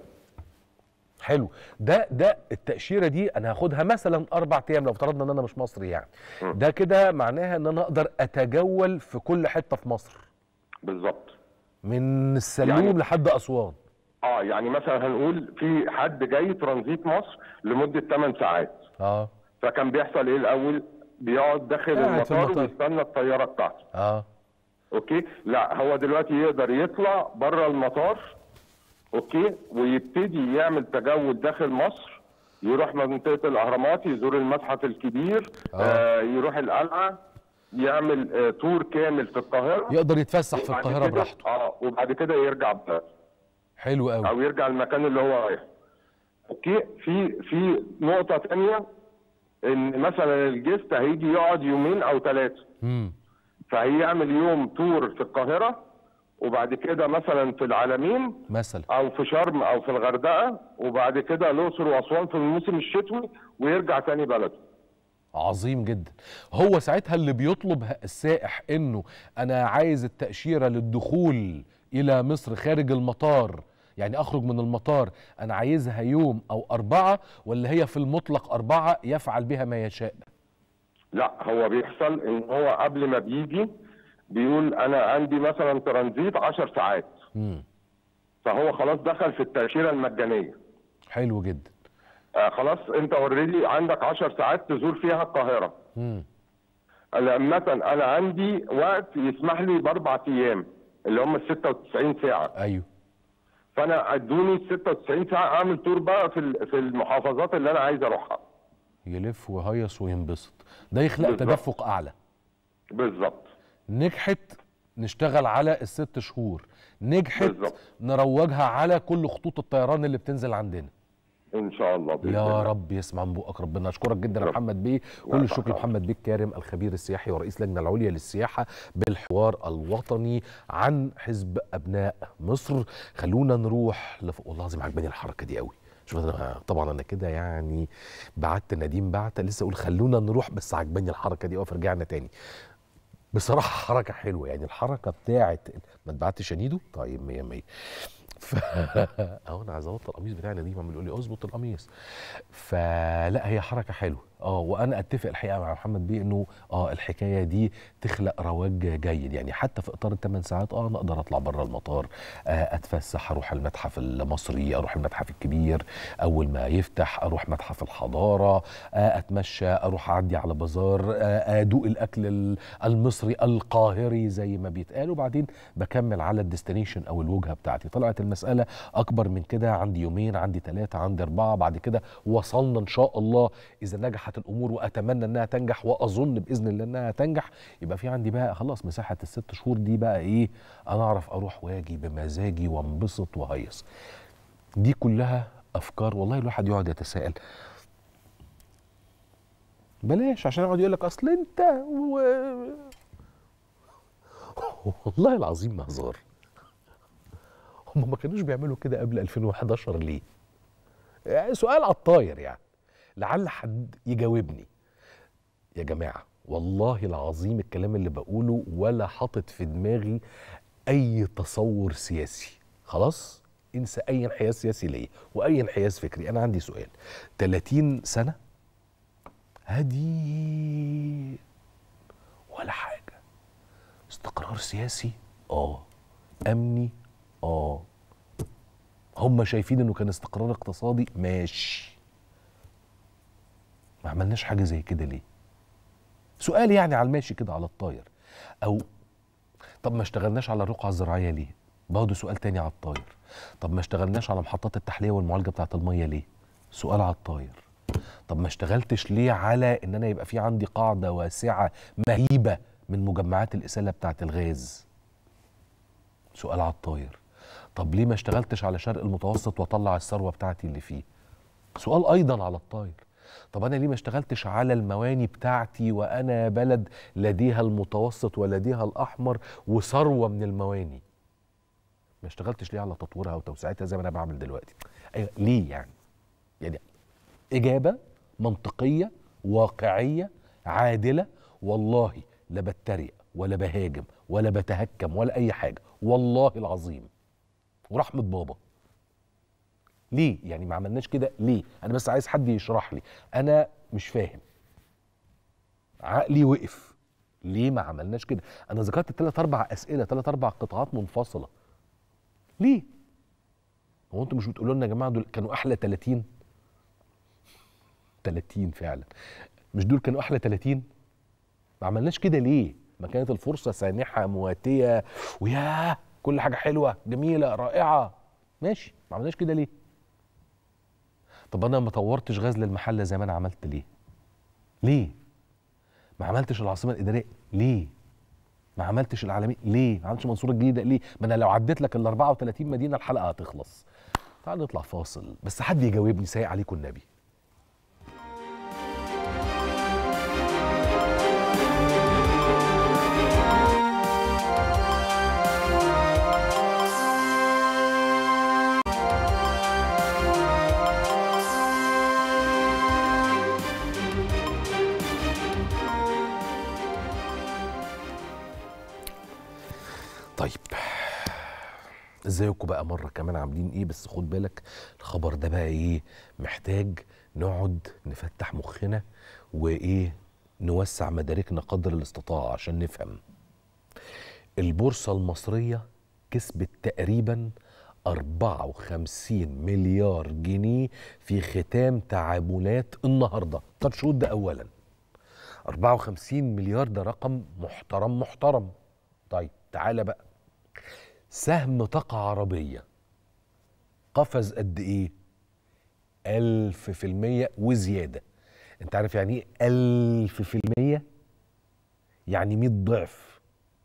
حلو ده ده التاشيره دي انا هاخدها مثلا اربع ايام لو افترضنا ان انا مش مصري يعني م. ده كده معناها ان انا اقدر اتجول في كل حته في مصر بالظبط من السلوم يعني- لحد اسوان اه يعني مثلا هنقول في حد جاي ترانزيت مصر لمده 8 ساعات اه فكان بيحصل ايه الاول بيقعد داخل قاعد في المطار المطار. ويستنى الطياره بتاعته اه اوكي لا هو دلوقتي يقدر يطلع بره المطار اوكي ويبتدي يعمل تجول داخل مصر يروح منطقه الاهرامات يزور المتحف الكبير آه. آه يروح القلعه يعمل آه تور كامل في القاهره يقدر يتفسح في وبعد القاهره كده- براحته اه وبعد كده يرجع بلده حلو قوي او يرجع المكان اللي هو رايح اوكي في في نقطه ثانيه ان مثلا الجست هيجي يقعد يومين او ثلاثه امم فهيعمل يوم تور في القاهره وبعد كده مثلا في العالمين مثلا او في شرم او في الغردقه وبعد كده الاقصر واسوان في الموسم الشتوي ويرجع تاني بلده عظيم جدا هو ساعتها اللي بيطلب ه- السائح انه انا عايز التأشيرة للدخول الى مصر خارج المطار يعني اخرج من المطار انا عايزها يوم او اربعة ولا هي في المطلق اربعة يفعل بها ما يشاء لا هو بيحصل ان هو قبل ما بيجي بيقول انا عندي مثلا ترانزيت 10 ساعات مم. فهو خلاص دخل في التاشيره المجانيه حلو جدا آه خلاص انت اوريدي عندك 10 ساعات تزور فيها القاهره مم. مثلا انا عندي وقت يسمح لي باربع ايام اللي هم ال 96 ساعه ايوه فانا ادوني ال 96 ساعه اعمل تور بقى في ال- في المحافظات اللي انا عايز اروحها يلف ويهيص وينبسط ده يخلق بالظبط. تدفق اعلى بالظبط نجحت نشتغل على الست شهور نجحت بالظبط. نروجها على كل خطوط الطيران اللي بتنزل عندنا ان شاء الله باذن يا الله. رب يسمع من بقك ربنا اشكرك جدا يا رب. محمد بيه لا، كل الشكر طبعا. محمد بيه كارم الخبير السياحي ورئيس اللجنه العليا للسياحه بالحوار الوطني عن حزب ابناء مصر خلونا نروح لف... والله العظيم عجباني الحركه دي قوي شوف انا طبعا انا كده يعني بعت نديم بعت لسه اقول خلونا نروح بس عجباني الحركه دي اقف رجعنا تاني بصراحه حركه حلوه يعني الحركه بتاعت ما اتبعتش شنيده طيب 100 100 ف اهو انا عايز اظبط القميص بتاعنا دي عمال يقول لي اظبط القميص فلا هي حركه حلوه اه وانا اتفق الحقيقه مع محمد بيه انه اه الحكايه دي تخلق رواج جيد يعني حتى في اطار الثمان ساعات اه انا اقدر اطلع بره المطار آه اتفسح اروح المتحف المصري اروح المتحف الكبير اول ما يفتح اروح متحف الحضاره آه اتمشى اروح اعدي على بازار آه ادوق الاكل ال- المصري القاهري زي ما بيتقال وبعدين بكمل على الديستنيشن او الوجهه بتاعتي طلعت المساله اكبر من كده عندي يومين عندي ثلاثه عندي اربعه بعد كده وصلنا ان شاء الله اذا نجحت الامور واتمنى انها تنجح واظن باذن الله انها تنجح يبقى في عندي بقى خلاص مساحه الست شهور دي بقى ايه انا اعرف اروح واجي بمزاجي وانبسط وهيص دي كلها افكار والله الواحد يقعد يتساءل بلاش عشان يقعد يقول لك اصل انت و... والله العظيم ما هزار هم ما كانوش بيعملوا كده قبل 2011 ليه؟ يعني سؤال على الطاير يعني لعل حد يجاوبني يا جماعه والله العظيم الكلام اللي بقوله ولا حاطط في دماغي اي تصور سياسي خلاص انسى اي انحياز سياسي ليا واي انحياز فكري انا عندي سؤال 30 سنه هادي ولا حاجه استقرار سياسي اه امني اه هم شايفين انه كان استقرار اقتصادي ماشي ما عملناش حاجه زي كده ليه سؤال يعني على الماشي كده على الطاير او طب ما اشتغلناش على الرقعه الزراعيه ليه برضه سؤال تاني على الطاير طب ما اشتغلناش على محطات التحليه والمعالجه بتاعه الميه ليه سؤال على الطاير طب ما اشتغلتش ليه على ان انا يبقى في عندي قاعده واسعه مهيبه من مجمعات الاساله بتاعه الغاز سؤال على الطاير طب ليه ما اشتغلتش على شرق المتوسط واطلع الثروه بتاعتي اللي فيه سؤال ايضا على الطاير طب انا ليه ما اشتغلتش على المواني بتاعتي وانا بلد لديها المتوسط ولديها الاحمر وثروه من المواني ما اشتغلتش ليه على تطويرها وتوسعتها زي ما انا بعمل دلوقتي ايوه ليه يعني يعني اجابه منطقيه واقعيه عادله والله لا بتريق ولا بهاجم ولا بتهكم ولا اي حاجه والله العظيم ورحمه بابا ليه يعني ما عملناش كده ليه انا بس عايز حد يشرح لي انا مش فاهم عقلي وقف ليه ما عملناش كده انا ذكرت ثلاث اربع اسئله ثلاث اربع قطاعات منفصله ليه هو انتوا مش بتقولوا لنا يا جماعه دول كانوا احلى 30 30 فعلا مش دول كانوا احلى 30 ما عملناش كده ليه ما كانت الفرصه سانحه مواتيه وياه كل حاجه حلوه جميله رائعه ماشي ما عملناش كده ليه طب انا ما طورتش غزل المحله زي ما انا عملت ليه ليه ما عملتش العاصمه الاداريه ليه ما عملتش العالمين ليه ما عملتش منصوره الجديده ليه ما انا لو عديت لك ال 34 مدينه الحلقه هتخلص تعال نطلع فاصل بس حد يجاوبني سايق عليكم النبي طيب ازيكم بقى مره كمان عاملين ايه بس خد بالك الخبر ده بقى ايه محتاج نقعد نفتح مخنا وايه نوسع مداركنا قدر الاستطاعه عشان نفهم البورصه المصريه كسبت تقريبا 54 مليار جنيه في ختام تعاملات النهارده ترشود ده اولا 54 مليار ده رقم محترم محترم طيب تعالى بقى سهم طاقة عربية قفز قد ايه ألف في المية وزيادة انت عارف يعني ايه ألف في المية يعني مية ضعف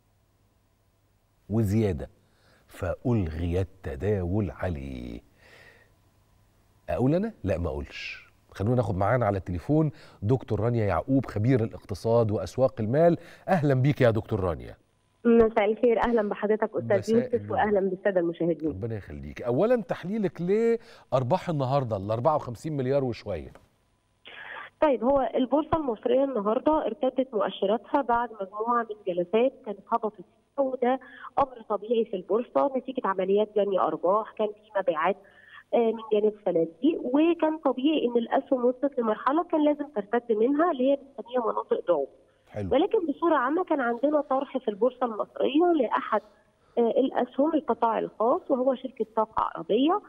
وزيادة فألغي التداول عليه أقول أنا؟ لا ما أقولش خلونا ناخد معانا على التليفون دكتور رانيا يعقوب خبير الاقتصاد وأسواق المال أهلا بيك يا دكتور رانيا مساء الخير اهلا بحضرتك استاذ مساء يوسف النور. واهلا بالساده المشاهدين ربنا يخليك اولا تحليلك لارباح النهارده ال 54 مليار وشويه طيب هو البورصه المصريه النهارده ارتدت مؤشراتها بعد مجموعه من جلسات كانت هبطت فيها، وده امر طبيعي في البورصه نتيجه عمليات جني ارباح كان في مبيعات آه، من جانب صناديق وكان طبيعي ان الاسهم وصلت لمرحله كان لازم ترتد منها اللي هي بنسميها مناطق ضعف حلو ولكن بصوره عامه كان عندنا طرح في البورصه المصريه لاحد آه، الاسهم القطاع الخاص وهو شركه طاقه عربيه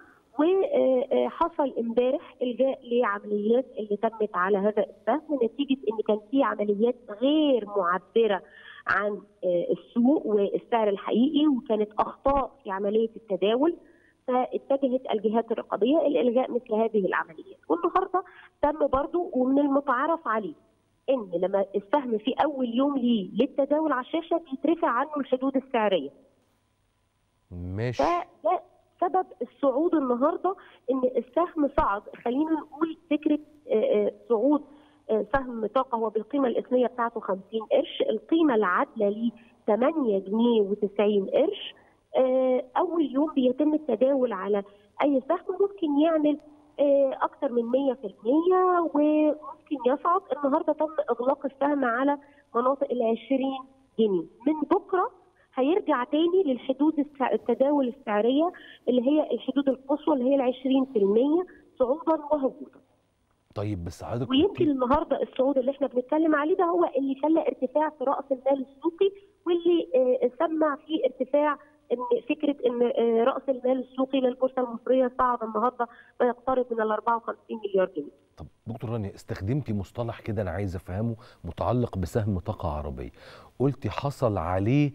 وحصل امبارح الجاء لعمليات اللي تمت على هذا السهم نتيجه ان كان في عمليات غير معبره عن آه، السوق والسعر الحقيقي وكانت اخطاء في عمليه التداول فاتجهت الجهات الرقابيه لالغاء مثل هذه العمليات والنهارده تم برضو ومن المتعارف عليه ان لما السهم في اول يوم ليه للتداول على الشاشه بيترفع عنه الحدود السعريه ماشي فده سبب الصعود النهارده ان السهم صعد خلينا نقول فكره آه، آه، صعود آه، سهم طاقه هو بالقيمه الاثنيه بتاعته 50 قرش القيمه العادله ليه 8 جنيه و90 قرش آه، اول يوم بيتم التداول على اي سهم ممكن يعمل آه، اكثر من 100% وممكن يصعد النهارده تم اغلاق السهم على مناطق ال 20 جنيه من بكره هيرجع تاني للحدود السع- التداول السعريه اللي هي الحدود القصوى اللي هي ال 20% صعودا وهبوطا طيب بس حضرتك ويمكن قلتي- النهارده الصعود اللي احنا بنتكلم عليه ده هو اللي خلى ارتفاع في راس المال السوقي واللي آه، سمع في ارتفاع ان فكره ان آه، راس المال السوقي للبورصه المصريه صعد النهارده ما يقترب من ال 54 مليار جنيه. طب دكتور رانيا استخدمتي مصطلح كده انا عايز افهمه متعلق بسهم طاقه عربيه قلتي حصل عليه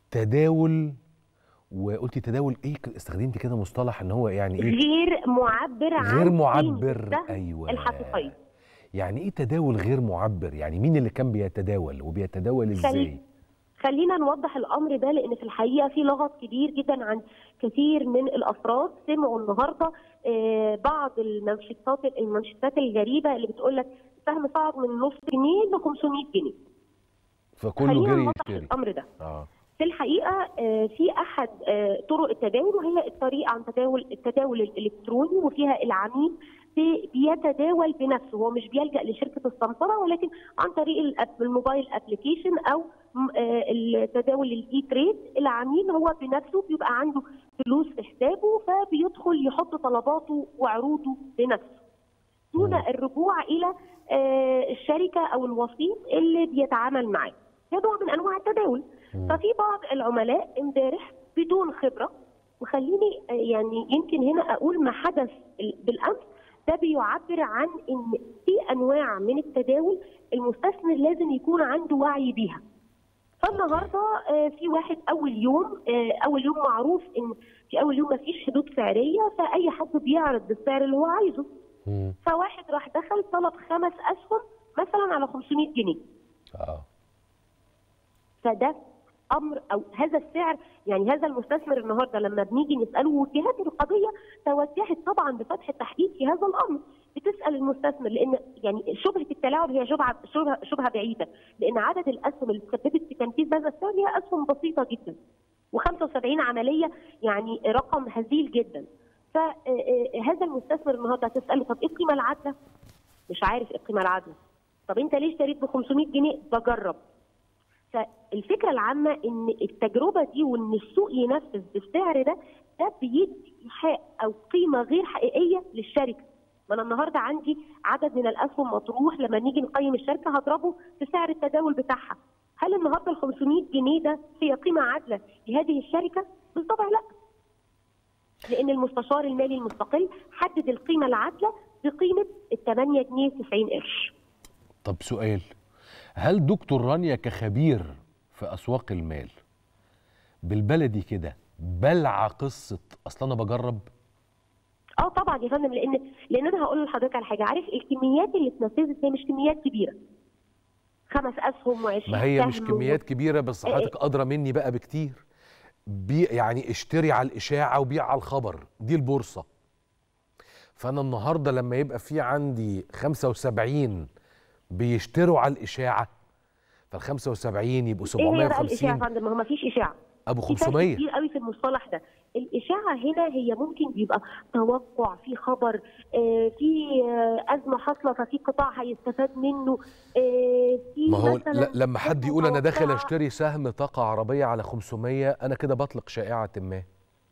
تداول وقلتي تداول ايه ك- استخدمتي كده مصطلح ان هو يعني ايه غير معبر عن غير قيمة معبر السهم ايوه الحقيقيه. يعني ايه تداول غير معبر يعني مين اللي كان بيتداول وبيتداول ازاي خلينا نوضح الامر ده لان في الحقيقه في لغط كبير جدا عن كثير من الافراد سمعوا النهارده آه، بعض المنشطات المنشطات الغريبه اللي بتقول لك السهم صعد من نص جنيه ل 500 جنيه فكله خلينا جري نوضح يشتري الامر ده اه في الحقيقه آه، في احد آه، طرق التداول وهي الطريقه عن تداول التداول الالكتروني وفيها العميل بي- بيتداول بنفسه هو مش بيلجا لشركه السمسره ولكن عن طريق الأب- الموبايل ابلكيشن او م- آه، التداول الاي تريد العميل هو بنفسه بيبقى عنده فلوس في حسابه فبيدخل يحط طلباته وعروضه بنفسه دون مم. الرجوع الى آه، الشركه او الوسيط اللي بيتعامل معاه ده نوع من انواع التداول مم. ففي بعض العملاء امبارح بدون خبره وخليني آه، يعني يمكن هنا اقول ما حدث ال- بالامس ده بيعبر عن ان في انواع من التداول المستثمر لازم يكون عنده وعي بيها فالنهارده آه، في واحد اول يوم آه، اول يوم معروف ان في اول يوم ما فيش حدود سعريه فاي حد بيعرض بالسعر اللي هو عايزه مم. فواحد راح دخل طلب خمس اسهم مثلا على 500 جنيه اه فده امر او هذا السعر يعني هذا المستثمر النهارده لما بنيجي نساله والجهات الرقابيه توجهت طبعا بفتح التحقيق في هذا الامر بتسال المستثمر لان يعني شبهه التلاعب هي شبهه شبهه, شبهة بعيده لان عدد الاسهم اللي تسببت في تنفيذ هذا السعر هي اسهم بسيطه جدا و75 عمليه يعني رقم هزيل جدا فهذا المستثمر النهارده هتساله طب ايه القيمه العادله؟ مش عارف ايه القيمه العادله طب انت ليه اشتريت ب 500 جنيه؟ بجرب فالفكره العامه ان التجربه دي وان السوق ينفذ بالسعر ده ده بيدي ايحاء او قيمه غير حقيقيه للشركه ما انا النهارده عندي عدد من الاسهم مطروح لما نيجي نقيم الشركه هضربه في سعر التداول بتاعها هل النهارده ال 500 جنيه ده هي قيمه عادله لهذه الشركه؟ بالطبع لا لان المستشار المالي المستقل حدد القيمه العادله بقيمه ال 8 جنيه 90 قرش طب سؤال هل دكتور رانيا كخبير في اسواق المال بالبلدي كده بلع قصه اصل انا بجرب اه طبعا يا فندم لان لان انا هقول لحضرتك على حاجه عارف الكميات اللي اتنفذت هي مش كميات كبيره خمس اسهم و20 ما هي مش كميات كبيره بس حضرتك ادرى مني بقى بكتير بي يعني اشتري على الاشاعه وبيع على الخبر دي البورصه فانا النهارده لما يبقى في عندي 75 بيشتروا على الاشاعه فال 75 يبقوا ايه هي بقى الاشاعه 750 يا فندم ما هو ما فيش اشاعه ابو في فرق 500 كبير قوي في المصطلح ده الاشاعه هنا هي ممكن بيبقى توقع في خبر آه، في آه، ازمه حاصله ففي قطاع هيستفاد منه آه، في ما هو مثلا ل- لما حد يقول انا داخل متوقعة. اشتري سهم طاقه عربيه على 500 انا كده بطلق شائعه ما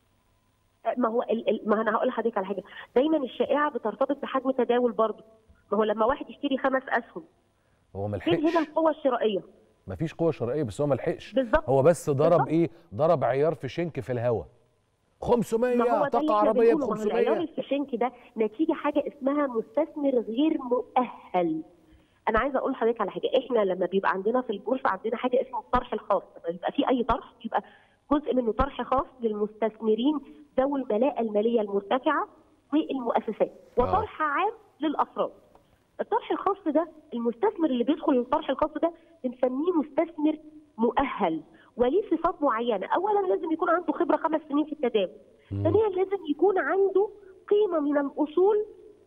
ما هو ال- ال- ما انا هقول لحضرتك على حاجه دايما الشائعه بترتبط بحجم تداول برضه ما هو لما واحد يشتري خمس اسهم هو ما فين هنا لحقش القوه الشرائيه ما فيش قوه شرعيه بس هو ما لحقش بالظبط هو بس ضرب بالظبط. ايه ضرب عيار في شنك في الهواء ما هو 500 ده اللي طاقه احنا عربيه ب بنقوله، ما هو العيار 500 الفشنكي ده نتيجه حاجه اسمها مستثمر غير مؤهل انا عايزه اقول لحضرتك على حاجه احنا لما بيبقى عندنا في البورصه عندنا حاجه اسمه الطرح الخاص لما بيبقى في اي طرح بيبقى جزء منه طرح خاص للمستثمرين ذوي الملاءه الماليه المرتفعه والمؤسسات آه. وطرح عام للافراد الطرح الخاص ده المستثمر اللي بيدخل الطرح الخاص ده بنسميه مستثمر مؤهل وليه صفات معينه اولا لازم يكون عنده خبره خمس سنين في التداول ثانيا لازم يكون عنده قيمه من الاصول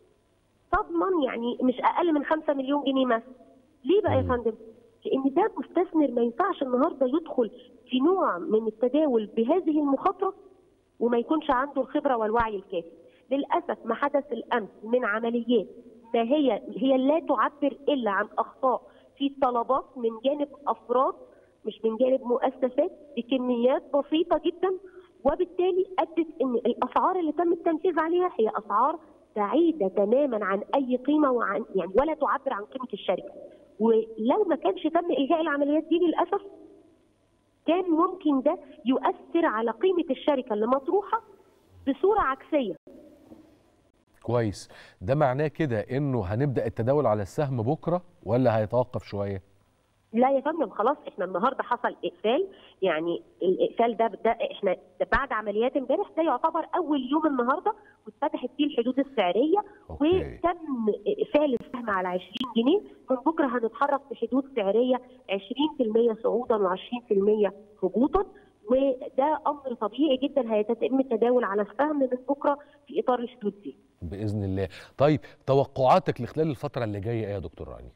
تضمن يعني مش اقل من 5 مليون جنيه مثلا ليه بقى يا مم. فندم لان ده مستثمر ما ينفعش النهارده يدخل في نوع من التداول بهذه المخاطره وما يكونش عنده الخبره والوعي الكافي للاسف ما حدث الامس من عمليات ما هي هي لا تعبر الا عن اخطاء في الطلبات من جانب افراد مش من جانب مؤسسات بكميات بسيطه جدا وبالتالي ادت ان الاسعار اللي تم التنفيذ عليها هي اسعار بعيده تماما عن اي قيمه وعن يعني ولا تعبر عن قيمه الشركه ولو ما كانش تم الغاء العمليات دي للاسف كان ممكن ده يؤثر على قيمه الشركه اللي مطروحه بصوره عكسيه كويس ده معناه كده انه هنبدا التداول على السهم بكره ولا هيتوقف شويه لا يا فندم خلاص احنا النهارده حصل اقفال يعني الاقفال ده ده احنا ده بعد عمليات امبارح ده يعتبر اول يوم النهارده واتفتحت فيه الحدود السعريه أوكي. وتم اقفال السهم على 20 جنيه من بكره هنتحرك في حدود سعريه 20% صعودا و20% هبوطا وده امر طبيعي جدا هيتم التداول على السهم من بكره في اطار الحدود دي. باذن الله طيب توقعاتك لخلال الفتره اللي جايه ايه يا دكتور راني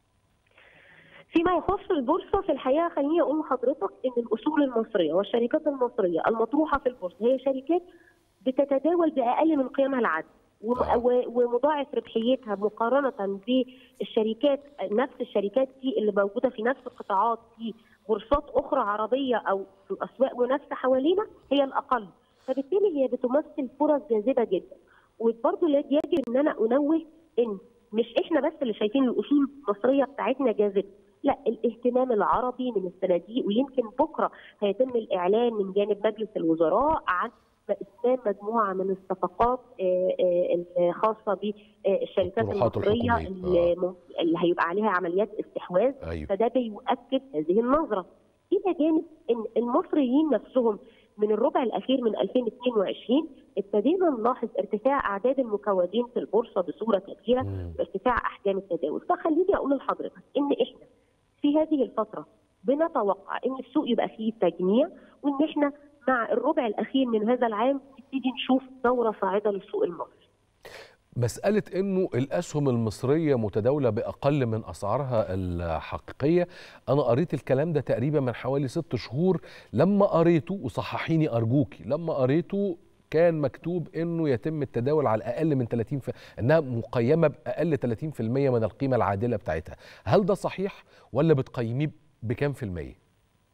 فيما يخص البورصه في الحقيقه خليني اقول لحضرتك ان الاصول المصريه والشركات المصريه المطروحه في البورصه هي شركات بتتداول باقل من قيمها العادي وم- آه. و- ومضاعف ربحيتها مقارنه بالشركات نفس الشركات دي اللي موجوده في نفس القطاعات في بورصات اخرى عربيه او في اسواق منافسه حوالينا هي الاقل فبالتالي هي بتمثل فرص جاذبه جدا وبرضه لا- يجب ان انا انوه ان مش احنا بس اللي شايفين الاصول المصريه بتاعتنا جاذبه لا الاهتمام العربي من الصناديق ويمكن بكره هيتم الاعلان من جانب مجلس الوزراء عن اسلام مجموعه من الصفقات آه، آه، الخاصه بالشركات الطروحات المصريه الحكومية. اللي مم- اللي هيبقى عليها عمليات استحواذ ايوه فده بيؤكد هذه النظره الى جانب ان المصريين نفسهم من الربع الاخير من 2022 ابتدينا نلاحظ ارتفاع اعداد المكونين في البورصه بصوره كبيره مم. وارتفاع احجام التداول فخليني اقول لحضرتك ان احنا في هذه الفتره بنتوقع ان السوق يبقى فيه تجميع وان احنا مع الربع الاخير من هذا العام نبتدي نشوف دوره صاعده للسوق المصري مسألة إنه الأسهم المصرية متداولة بأقل من أسعارها الحقيقية أنا قريت الكلام ده تقريبا من حوالي ست شهور لما قريته وصححيني أرجوكي لما قريته كان مكتوب إنه يتم التداول على أقل من 30 في إنها مقيمة بأقل 30% من القيمة العادلة بتاعتها هل ده صحيح ولا بتقيميه بكام في المية؟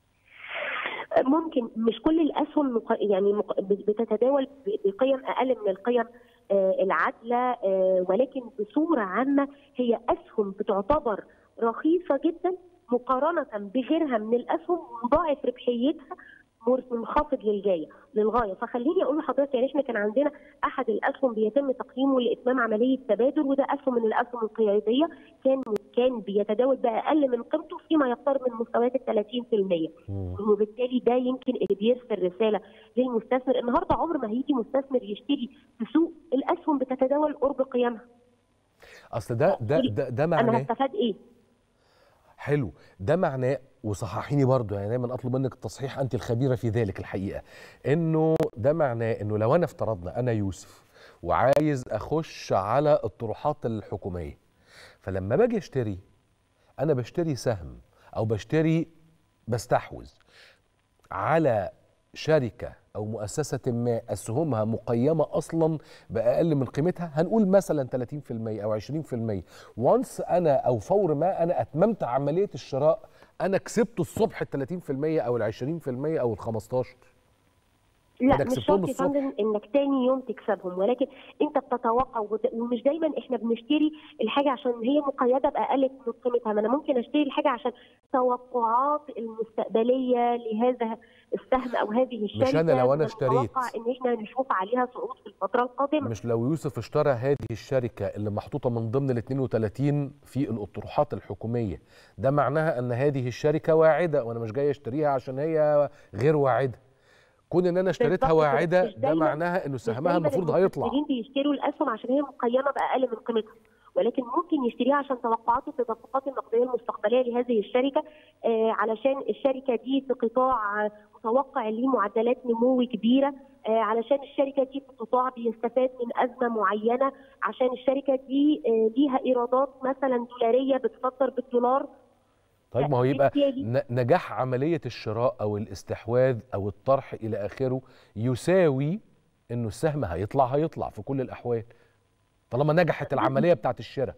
ممكن مش كل الاسهم مق... يعني مق... بتتداول ب- بقيم اقل من القيم آه، العادله آه، ولكن بصوره عامه هي اسهم بتعتبر رخيصه جدا مقارنه بغيرها من الاسهم ومضاعف ربحيتها مر- منخفض للغايه للغايه فخليني اقول لحضرتك يعني احنا كان عندنا احد الاسهم بيتم تقييمه لاتمام عمليه تبادل وده اسهم من الاسهم القياديه كان كان بيتداول باقل من قيمته فيما يقترب من مستويات ال 30% وبالتالي ده يمكن اللي بيرسل رساله للمستثمر النهارده عمر ما هيجي مستثمر يشتري في سوق الاسهم بتتداول قرب قيمها أصل ده ده ده, ده انا معناه هستفاد ايه؟ حلو ده معناه وصححيني برضو يعني دايما اطلب منك التصحيح انت الخبيره في ذلك الحقيقه انه ده معناه انه لو انا افترضنا انا يوسف وعايز اخش على الطروحات الحكوميه فلما باجي اشتري انا بشتري سهم او بشتري بستحوذ على شركه او مؤسسه ما اسهمها مقيمه اصلا باقل من قيمتها هنقول مثلا 30% او 20% وانس انا او فور ما انا اتممت عمليه الشراء انا كسبت الصبح ال 30% او ال 20% او ال 15 لا أنا مش كسبتهم شرط يا الصبح. فندم انك تاني يوم تكسبهم ولكن انت بتتوقع وت- ومش دايما احنا بنشتري الحاجه عشان هي مقيده باقل من قيمتها ما انا ممكن اشتري الحاجه عشان توقعات المستقبليه لهذا السهم او هذه الشركه أنا لو أنا من اشتريت. المتوقع ان احنا نشوف عليها صعود في الفتره القادمه مش لو يوسف اشترى هذه الشركة اللي محطوطة من ضمن ال 32 في الأطروحات الحكومية ده معناها أن هذه الشركة واعدة وأنا مش جاي أشتريها عشان هي غير واعدة كون إن أنا اشتريتها بالظبط كده. واعدة مش ده دايماً- معناها إنه مش سهمها دايماً المفروض هيطلع المستثمرين بيشتروا الاسهم عشان هي مقيمه باقل من قيمتها ولكن ممكن يشتريها عشان توقعات التدفقات النقديه المستقبليه لهذه الشركه آه علشان الشركه دي في قطاع آه، متوقع ليه معدلات نمو كبيره آه علشان الشركه دي في قطاع بيستفاد من ازمه معينه عشان الشركه دي آه ليها ايرادات مثلا دولاريه بتصدر بالدولار طيب ما هو يبقى بالتالي- ن- نجاح عملية الشراء أو الاستحواذ أو الطرح إلى آخره يساوي إنه السهم هيطلع هيطلع في كل الأحوال طالما نجحت العملية بتاعت الشراء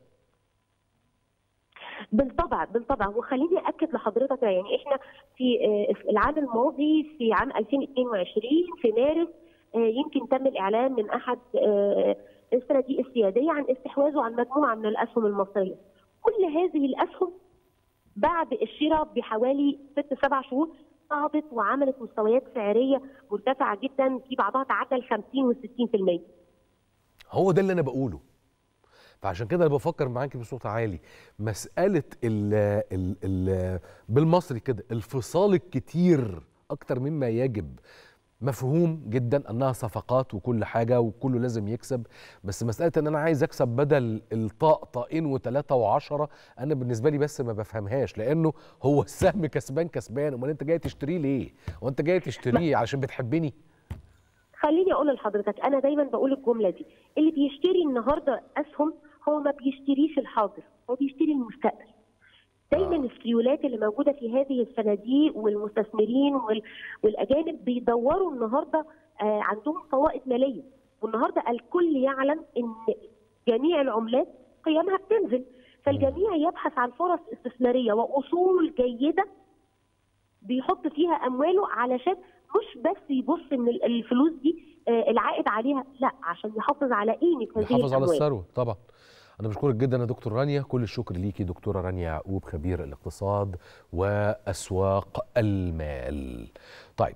بالطبع بالطبع وخليني اكد لحضرتك يعني احنا في آه، العام الماضي في عام 2022 في مارس آه، يمكن تم الاعلان من احد آه، الصناديق السياديه عن استحواذه عن مجموعه من الاسهم المصريه. كل هذه الاسهم بعد الشراء بحوالي ست سبع شهور صعدت وعملت مستويات سعريه مرتفعه جدا في بعضها تعدى ال 50 وال 60%. هو ده اللي انا بقوله فعشان كده انا بفكر معاكي بصوت عالي مساله ال ال ال بالمصري كده الفصال الكتير اكتر مما يجب مفهوم جدا انها صفقات وكل حاجه وكله لازم يكسب بس مساله ان انا عايز اكسب بدل الطاق طاقين وثلاثه وعشرة انا بالنسبه لي بس ما بفهمهاش لانه هو السهم كسبان كسبان امال انت جاي تشتريه ليه؟ هو انت جاي تشتريه عشان بتحبني؟ خليني اقول لحضرتك انا دايما بقول الجمله دي اللي بيشتري النهارده اسهم هو ما بيشتريش الحاضر هو بيشتري المستقبل دايما آه. السيولات اللي موجوده في هذه الصناديق والمستثمرين وال... والاجانب بيدوروا النهارده آه عندهم فوائد ماليه والنهارده الكل يعلم ان جميع العملات قيمها بتنزل فالجميع يبحث عن فرص استثماريه واصول جيده بيحط فيها امواله علشان مش بس يبص ان ال- الفلوس دي آه، العائد عليها لا عشان يحافظ على قيمه هذه يحافظ على الاموال الثروه طبعا انا بشكرك جدا يا دكتور رانيا كل الشكر ليكي دكتوره رانيا يعقوب خبير الاقتصاد واسواق المال طيب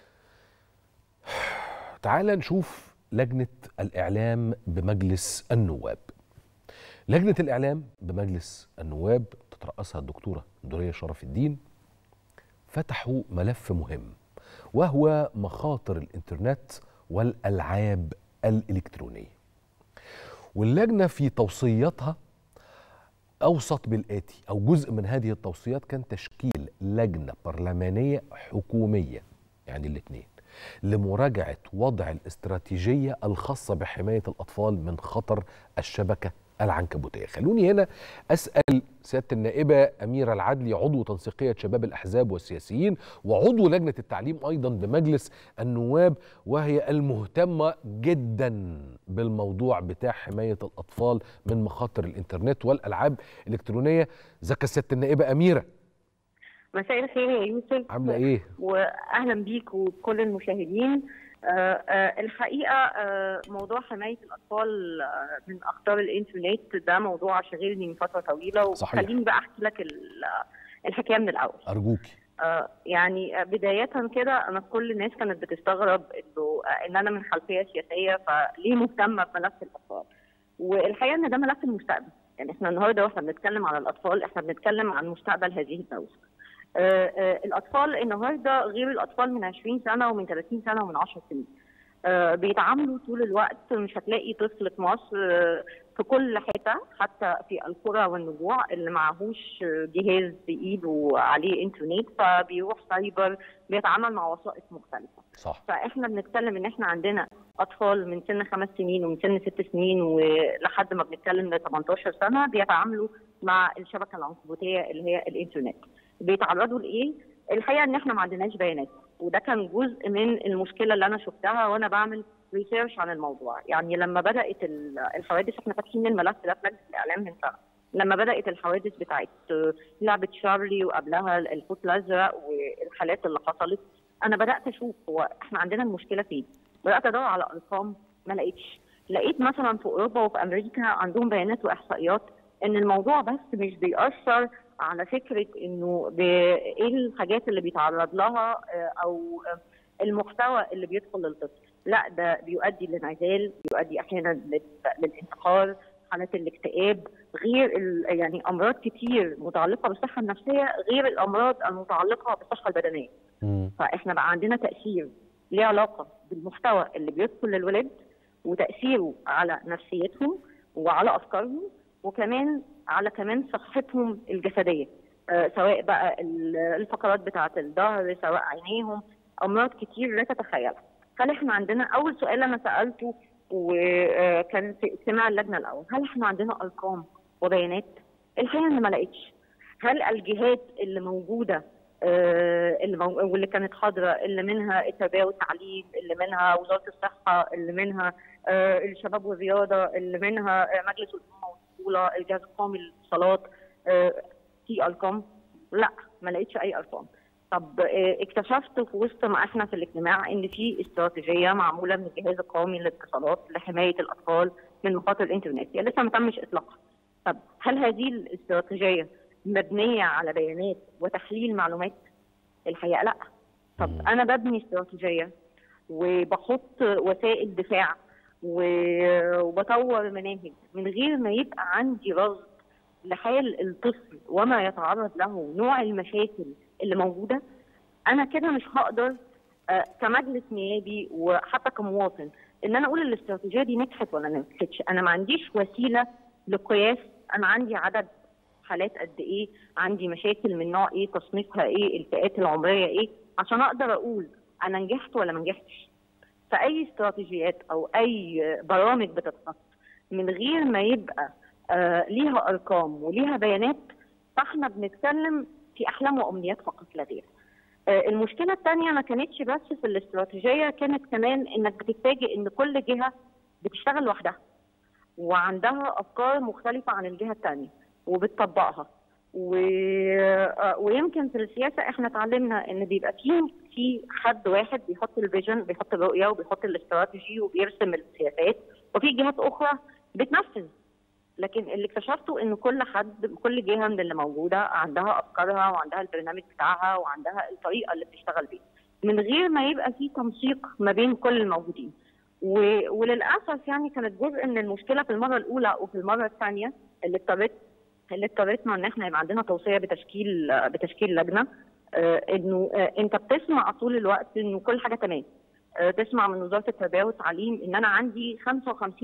تعال نشوف لجنه الاعلام بمجلس النواب لجنه الاعلام بمجلس النواب تترأسها الدكتوره دوريه شرف الدين فتحوا ملف مهم وهو مخاطر الانترنت والالعاب الالكترونيه واللجنه في توصياتها اوصت بالاتي او جزء من هذه التوصيات كان تشكيل لجنه برلمانيه حكوميه يعني الاثنين لمراجعه وضع الاستراتيجيه الخاصه بحمايه الاطفال من خطر الشبكه العنكبوتيه خلوني هنا اسال سياده النائبه اميره العدلي عضو تنسيقيه شباب الاحزاب والسياسيين وعضو لجنه التعليم ايضا بمجلس النواب وهي المهتمه جدا بالموضوع بتاع حمايه الاطفال من مخاطر الانترنت والالعاب الالكترونيه ازيك يا سياده النائبه اميره مساء الخير يا يوسف عامله ايه واهلا بيك وكل المشاهدين آه، آه، الحقيقه آه، موضوع حمايه الاطفال آه، من اخطار الانترنت ده موضوع شاغلني من فتره طويله صحيح. وخليني بقى احكي لك ال- الحكايه من الاول ارجوكي آه، يعني آه، بداية كده أنا كل الناس كانت بتستغرب إنه آه، إن أنا من خلفية سياسية فليه مهتمة بملف الأطفال؟ والحقيقة إن ده ملف المستقبل، يعني إحنا النهاردة وإحنا بنتكلم على الأطفال إحنا بنتكلم عن مستقبل هذه الدولة. آه، آه، الأطفال النهاردة غير الأطفال من 20 سنة ومن 30 سنة ومن 10 سنين. آه، بيتعاملوا طول الوقت مش هتلاقي طفل في مصر آه، في كل حته حتى في القرى والنجوع اللي معهوش جهاز بايده عليه انترنت فبيروح سايبر بيتعامل مع وسائط مختلفه صح فاحنا بنتكلم ان احنا عندنا اطفال من سن خمس سنين ومن سن ست سنين ولحد ما بنتكلم ل 18 سنه بيتعاملوا مع الشبكه العنكبوتيه اللي هي الانترنت بيتعرضوا لايه؟ الحقيقه ان احنا ما عندناش بيانات وده كان جزء من المشكله اللي انا شفتها وانا بعمل ريسيرش عن الموضوع يعني لما بدات ال- الحوادث احنا فاتحين الملف ده في لجنه الاعلام من سنه لما بدات الحوادث بتاعت لعبه شارلي وقبلها الحوت الازرق والحالات اللي حصلت انا بدات اشوف هو احنا عندنا المشكله فين بدات ادور على ارقام ما لقيتش لقيت مثلا في اوروبا وفي امريكا عندهم بيانات واحصائيات ان الموضوع بس مش بيأثر على فكره انه ب- ايه الحاجات اللي بيتعرض لها آه، او آه، المحتوى اللي بيدخل للطفل لا ده بيؤدي للانعزال بيؤدي احيانا لل- للانتحار حالات الاكتئاب غير ال- يعني امراض كتير متعلقه بالصحه النفسيه غير الامراض المتعلقه بالصحه البدنيه مم. فاحنا بقى عندنا تاثير ليه علاقه بالمحتوى اللي بيدخل للولاد وتاثيره على نفسيتهم وعلى افكارهم وكمان على كمان صحتهم الجسديه آه سواء بقى ال- الفقرات بتاعه الظهر سواء عينيهم امراض كتير لا تتخيلها هل احنا عندنا اول سؤال انا سالته وكان في اجتماع اللجنه الاول هل احنا عندنا ارقام وبيانات الحقيقه انا ما لقيتش هل الجهات اللي موجوده آه، اللي مو... واللي كانت حاضره اللي منها التربيه والتعليم اللي منها وزاره الصحه اللي منها آه، الشباب والرياضه اللي منها آه، مجلس الامه والطفوله الجهاز القومي للاتصالات آه، في ارقام لا ما لقيتش اي ارقام طب آه، اكتشفت في وسط ما احنا في الاجتماع ان في استراتيجيه معموله من الجهاز القومي للاتصالات لحمايه الاطفال من مخاطر الانترنت هي لسه ما تمش اطلاقها طب هل هذه الاستراتيجيه مبنيه على بيانات وتحليل معلومات الحقيقه لا طب مم. انا ببني استراتيجيه وبحط وسائل دفاع و- وبطور مناهج من غير ما يبقى عندي رصد لحال الطفل وما يتعرض له نوع المشاكل اللي موجوده انا كده مش هقدر آه، كمجلس نيابي وحتى كمواطن ان انا اقول الاستراتيجيه دي نجحت ولا ما نجحتش انا ما عنديش وسيله لقياس انا عندي عدد حالات قد ايه عندي مشاكل من نوع ايه تصنيفها ايه الفئات العمريه ايه عشان اقدر اقول انا نجحت ولا ما نجحتش فاي استراتيجيات او اي برامج بتتحط من غير ما يبقى آه ليها ارقام وليها بيانات فاحنا بنتكلم في احلام وامنيات فقط لا غير آه، المشكله الثانيه ما كانتش بس في الاستراتيجيه كانت كمان انك بتتفاجئ ان كل جهه بتشتغل لوحدها وعندها افكار مختلفه عن الجهه الثانيه وبتطبقها و... آه، ويمكن في السياسه احنا اتعلمنا ان بيبقى في في حد واحد بيحط الفيجن بيحط الرؤيه وبيحط الاستراتيجي وبيرسم السياسات وفي جهات اخرى بتنفذ لكن اللي اكتشفته ان كل حد كل جهه من اللي موجوده عندها افكارها وعندها البرنامج بتاعها وعندها الطريقه اللي بتشتغل بيها من غير ما يبقى في تنسيق ما بين كل الموجودين و... وللاسف يعني كانت جزء من المشكله في المره الاولى وفي المره الثانيه اللي اضطريت اللي اضطريتنا ان احنا يبقى عندنا توصيه بتشكيل بتشكيل لجنه آه، انه آه، انت بتسمع طول الوقت انه كل حاجه تمام آه، تسمع من وزاره التربيه والتعليم ان انا عندي 55%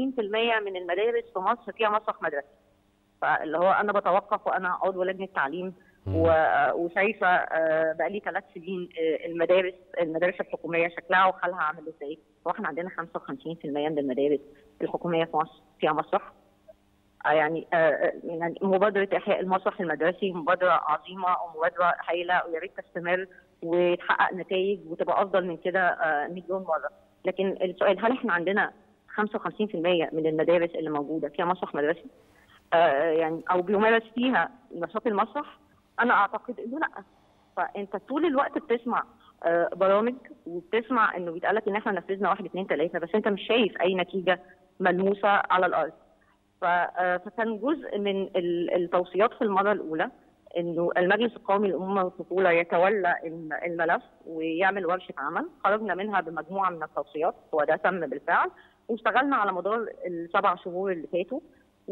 من المدارس في مصر فيها مسرح مدرسي فاللي هو انا بتوقف وانا عضو لجنه تعليم و- وشايفه آه، بقالي ثلاث سنين آه، المدارس المدارس الحكوميه شكلها وحالها عامل ازاي واحنا عندنا 55% من المدارس الحكوميه في مصر فيها مسرح آه، يعني آه، يعني مبادره احياء المسرح المدرسي مبادره عظيمه ومبادره هايله ويا ريت تستمر وتحقق نتائج وتبقى افضل من كده آه، مليون مره لكن السؤال هل احنا عندنا 55% من المدارس اللي موجوده فيها مسرح مدرسي؟ آه، يعني او بيمارس فيها نشاط المسرح انا اعتقد انه لا فانت طول الوقت بتسمع آه، برامج وبتسمع انه بيتقال لك ان احنا نفذنا واحد اثنين ثلاثه بس انت مش شايف اي نتيجه ملموسه على الارض ف- آه، فكان جزء من ال- التوصيات في المره الاولى انه المجلس القومي للامومه والطفوله يتولى الم- الملف ويعمل ورشه عمل خرجنا منها بمجموعه من التوصيات وده تم بالفعل واشتغلنا على مدار السبع شهور اللي فاتوا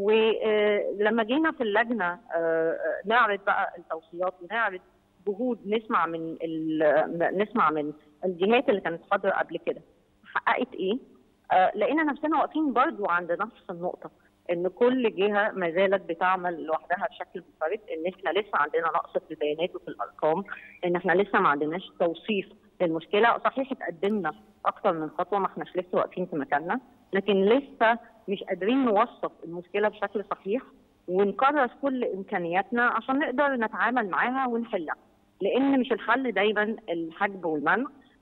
ولما جينا في اللجنه آه، آه، نعرض بقى التوصيات ونعرض جهود نسمع من ال- نسمع من الجهات اللي كانت حاضره قبل كده حققت ايه آه، لقينا نفسنا واقفين برضو عند نفس النقطه ان كل جهه ما زالت بتعمل لوحدها بشكل منفرد ان احنا لسه عندنا نقص في البيانات وفي الارقام ان احنا لسه ما عندناش توصيف للمشكله صحيح اتقدمنا اكتر من خطوه ما احناش لسه واقفين في مكاننا لكن لسه مش قادرين نوصف المشكله بشكل صحيح ونكرس كل امكانياتنا عشان نقدر نتعامل معاها ونحلها لان مش الحل دايما الحجب والمنع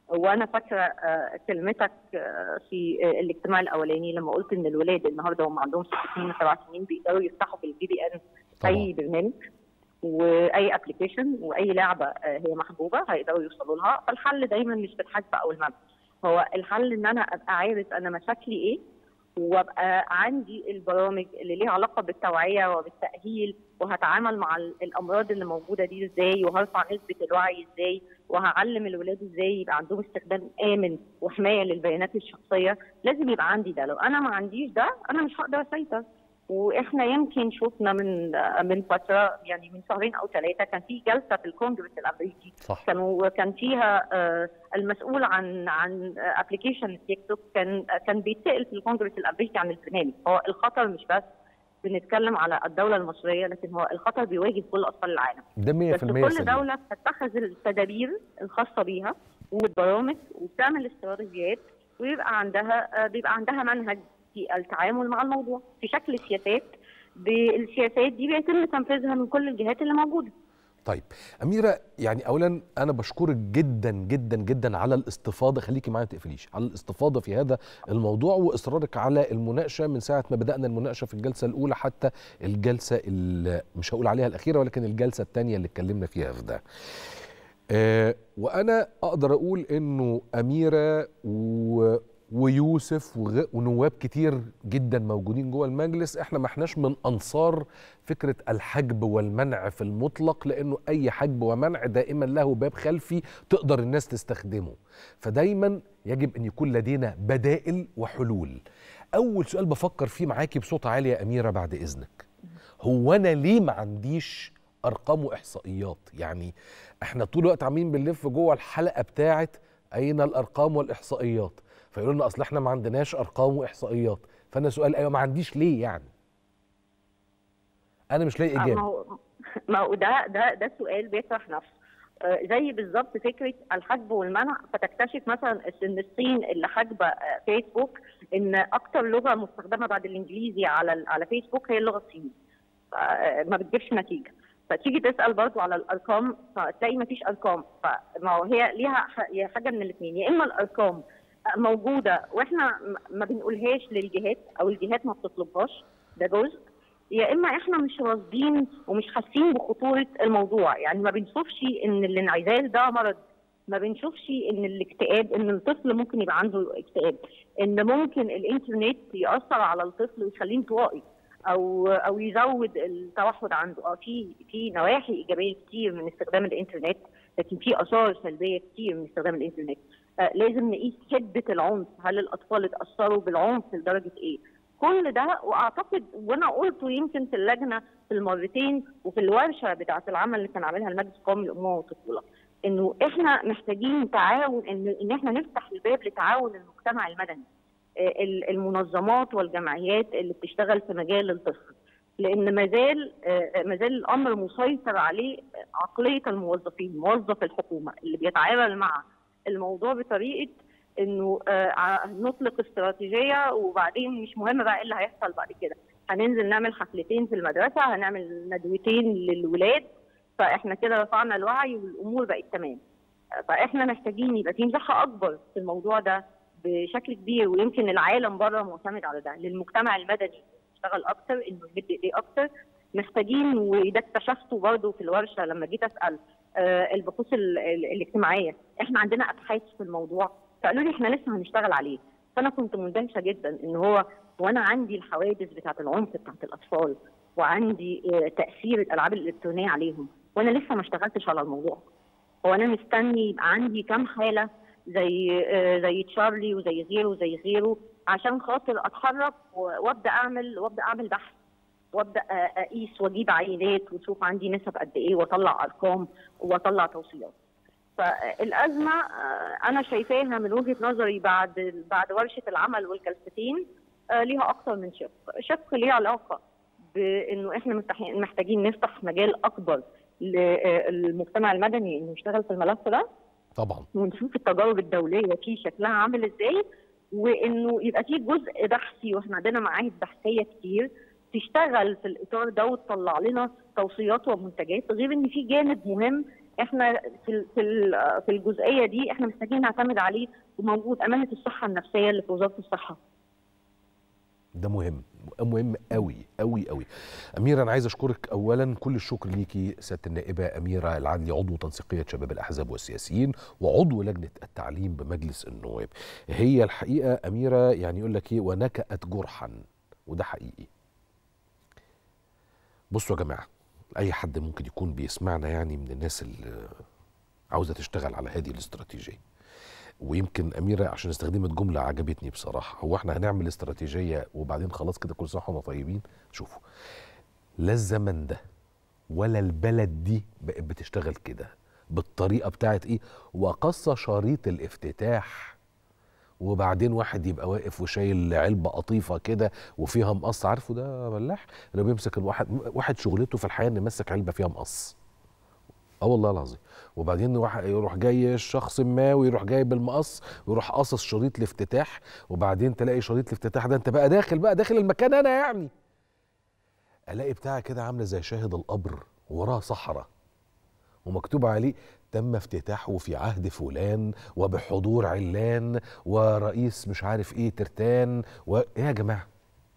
وانا فاكره آه، كلمتك آه، في آه، الاجتماع الاولاني لما قلت ان الولاد النهارده هم عندهم ست سنين وسبع سنين بيقدروا يفتحوا بالبي بي ان اي برنامج واي ابلكيشن واي لعبه آه، هي محبوبه هيقدروا يوصلوا لها فالحل دايما مش بالحجب او المبنى هو الحل ان انا ابقى عارف انا مشاكلي ايه وابقى عندي البرامج اللي ليها علاقه بالتوعيه وبالتاهيل وهتعامل مع ال- الامراض اللي موجوده دي ازاي وهرفع نسبه الوعي ازاي وهعلم الولاد ازاي يبقى عندهم استخدام امن وحمايه للبيانات الشخصيه لازم يبقى عندي ده لو انا ما عنديش ده انا مش هقدر اسيطر واحنا يمكن شفنا من من فتره يعني من شهرين او ثلاثه كان في جلسه في الكونجرس الامريكي صح كانوا كان فيها آه، المسؤول عن عن ابلكيشن تيك توك كان كان بيتسال في الكونجرس الامريكي عن البرنامج هو الخطر مش بس بنتكلم على الدوله المصريه لكن هو الخطر بيواجه كل اطفال العالم ده 100% بس كل سليم. دوله بتتخذ التدابير الخاصه بيها والبرامج وبتعمل استراتيجيات ويبقى عندها آه، بيبقى عندها منهج في التعامل مع الموضوع في شكل سياسات بالسياسات دي بيتم تنفيذها من كل الجهات اللي موجوده طيب أميرة يعني أولا أنا بشكرك جدا جدا جدا على الاستفاضة خليكي معايا ما تقفليش على الاستفاضة في هذا الموضوع وإصرارك على المناقشة من ساعة ما بدأنا المناقشة في الجلسة الأولى حتى الجلسة ال- مش هقول عليها الأخيرة ولكن الجلسة الثانية اللي اتكلمنا فيها في ده آه وأنا أقدر أقول إنه أميرة و ويوسف وغ- ونواب كتير جدا موجودين جوه المجلس احنا ما احناش من انصار فكره الحجب والمنع في المطلق لانه اي حجب ومنع دائما له باب خلفي تقدر الناس تستخدمه فدايما يجب ان يكون لدينا بدائل وحلول اول سؤال بفكر فيه معاكي بصوت عالي يا اميره بعد اذنك هو انا ليه ما عنديش ارقام واحصائيات يعني احنا طول الوقت عاملين بنلف جوه الحلقه بتاعت اين الارقام والاحصائيات فيقولوا لنا اصل احنا ما عندناش ارقام واحصائيات فانا سؤال ايوه ما عنديش ليه يعني انا مش لاقي ما اجابه هو ما هو ده ده ده سؤال بيطرح نفسه آه، زي بالظبط فكره الحجب والمنع فتكتشف مثلا ان الصين اللي حاجبه آه، فيسبوك ان اكتر لغه مستخدمه بعد الانجليزي على ال- على فيسبوك هي اللغه الصينيه آه، ما بتجيبش نتيجه فتيجي تسال برضو على الارقام فتلاقي ما فيش ارقام فما هو هي ليها ح- هي حاجه من الاثنين يا اما الارقام موجوده واحنا م- ما بنقولهاش للجهات او الجهات ما بتطلبهاش ده جزء يا اما احنا مش راصدين ومش حاسين بخطوره الموضوع يعني ما بنشوفش ان الانعزال ده مرض ما بنشوفش ان الاكتئاب ان الطفل ممكن يبقى عنده اكتئاب ان ممكن الانترنت ياثر على الطفل ويخليه انطوائي او او يزود التوحد عنده اه في في نواحي ايجابيه كتير من استخدام الانترنت لكن في اثار سلبيه كتير من استخدام الانترنت آه لازم نقيس حده العنف هل الاطفال اتاثروا بالعنف لدرجه ايه كل ده واعتقد وانا قلته يمكن في اللجنه في المرتين وفي الورشه بتاعه العمل اللي كان عاملها المجلس القومي للامومه والطفوله انه احنا محتاجين تعاون ان ان احنا نفتح الباب لتعاون المجتمع المدني آه، ال- المنظمات والجمعيات اللي بتشتغل في مجال الطفل لان مازال آه، مازال الامر مسيطر عليه عقليه الموظفين موظف الحكومه اللي بيتعامل مع الموضوع بطريقه انه آه، ع- نطلق استراتيجيه وبعدين مش مهم بقى ايه اللي هيحصل بعد كده هننزل نعمل حفلتين في المدرسه هنعمل ندوتين للولاد فاحنا كده رفعنا الوعي والامور بقت تمام آه، فاحنا محتاجين يبقى في مساحه اكبر في الموضوع ده بشكل كبير ويمكن العالم بره معتمد على ده للمجتمع المدني يشتغل اكتر انه يمد ايديه اكتر محتاجين وده اكتشفته برضه في الورشه لما جيت اسال آه، البحوث ال- ال- الاجتماعيه احنا عندنا ابحاث في الموضوع فقالوا لي احنا لسه هنشتغل عليه فانا كنت مندهشه جدا ان هو وانا عندي الحوادث بتاعه العنف بتاعه الاطفال وعندي آه، تاثير الالعاب الالكترونيه عليهم وانا لسه ما اشتغلتش على الموضوع هو انا مستني يبقى عندي كام حاله زي آه، زي تشارلي وزي غيره وزي غيره عشان خاطر اتحرك و- وابدا اعمل وابدا اعمل بحث وابدا آه، اقيس واجيب عينات واشوف عندي نسب قد ايه واطلع ارقام واطلع توصيات. فالازمه آه، انا شايفاها من وجهه نظري بعد بعد ورشه العمل والجلستين آه، ليها اكثر من شق، شق ليه علاقه بانه احنا محتاج- محتاجين نفتح مجال اكبر للمجتمع المدني انه يشتغل في الملف ده طبعا ونشوف التجارب الدوليه فيه شكلها عامل ازاي وانه يبقى فيه جزء بحثي واحنا عندنا معاهد بحثيه كتير تشتغل في الاطار ده وتطلع لنا توصيات ومنتجات غير ان في جانب مهم احنا في ال- في ال- في الجزئيه دي احنا محتاجين نعتمد عليه وموجود امانه الصحه النفسيه اللي في وزاره الصحه ده مهم مهم قوي قوي قوي أميرة أنا عايز أشكرك أولا كل الشكر ليكي سيادة النائبة أميرة العدلي عضو تنسيقية شباب الأحزاب والسياسيين وعضو لجنة التعليم بمجلس النواب هي الحقيقة أميرة يعني يقول لك إيه ونكأت جرحا وده حقيقي بصوا يا جماعة أي حد ممكن يكون بيسمعنا يعني من الناس اللي عاوزة تشتغل على هذه الاستراتيجية ويمكن أميرة عشان استخدمت جملة عجبتني بصراحة هو احنا هنعمل استراتيجية وبعدين خلاص كده كل سنة واحنا طيبين شوفوا لا الزمن ده ولا البلد دي بقت بتشتغل كده بالطريقة بتاعت ايه وقص شريط الافتتاح وبعدين واحد يبقى واقف وشايل علبة قطيفة كده وفيها مقص عارفه ده ملاح اللي بيمسك الواحد واحد شغلته في الحياة انه يمسك علبة فيها مقص اه والله العظيم وبعدين واحد يروح جاي شخص ما ويروح جايب المقص ويروح قاصص شريط الافتتاح وبعدين تلاقي شريط الافتتاح ده انت بقى داخل بقى داخل المكان انا يعني الاقي بتاع كده عامله زي شاهد القبر وراها صحراء ومكتوب عليه تم افتتاحه في عهد فلان وبحضور علان ورئيس مش عارف ايه ترتان و... ايه يا جماعه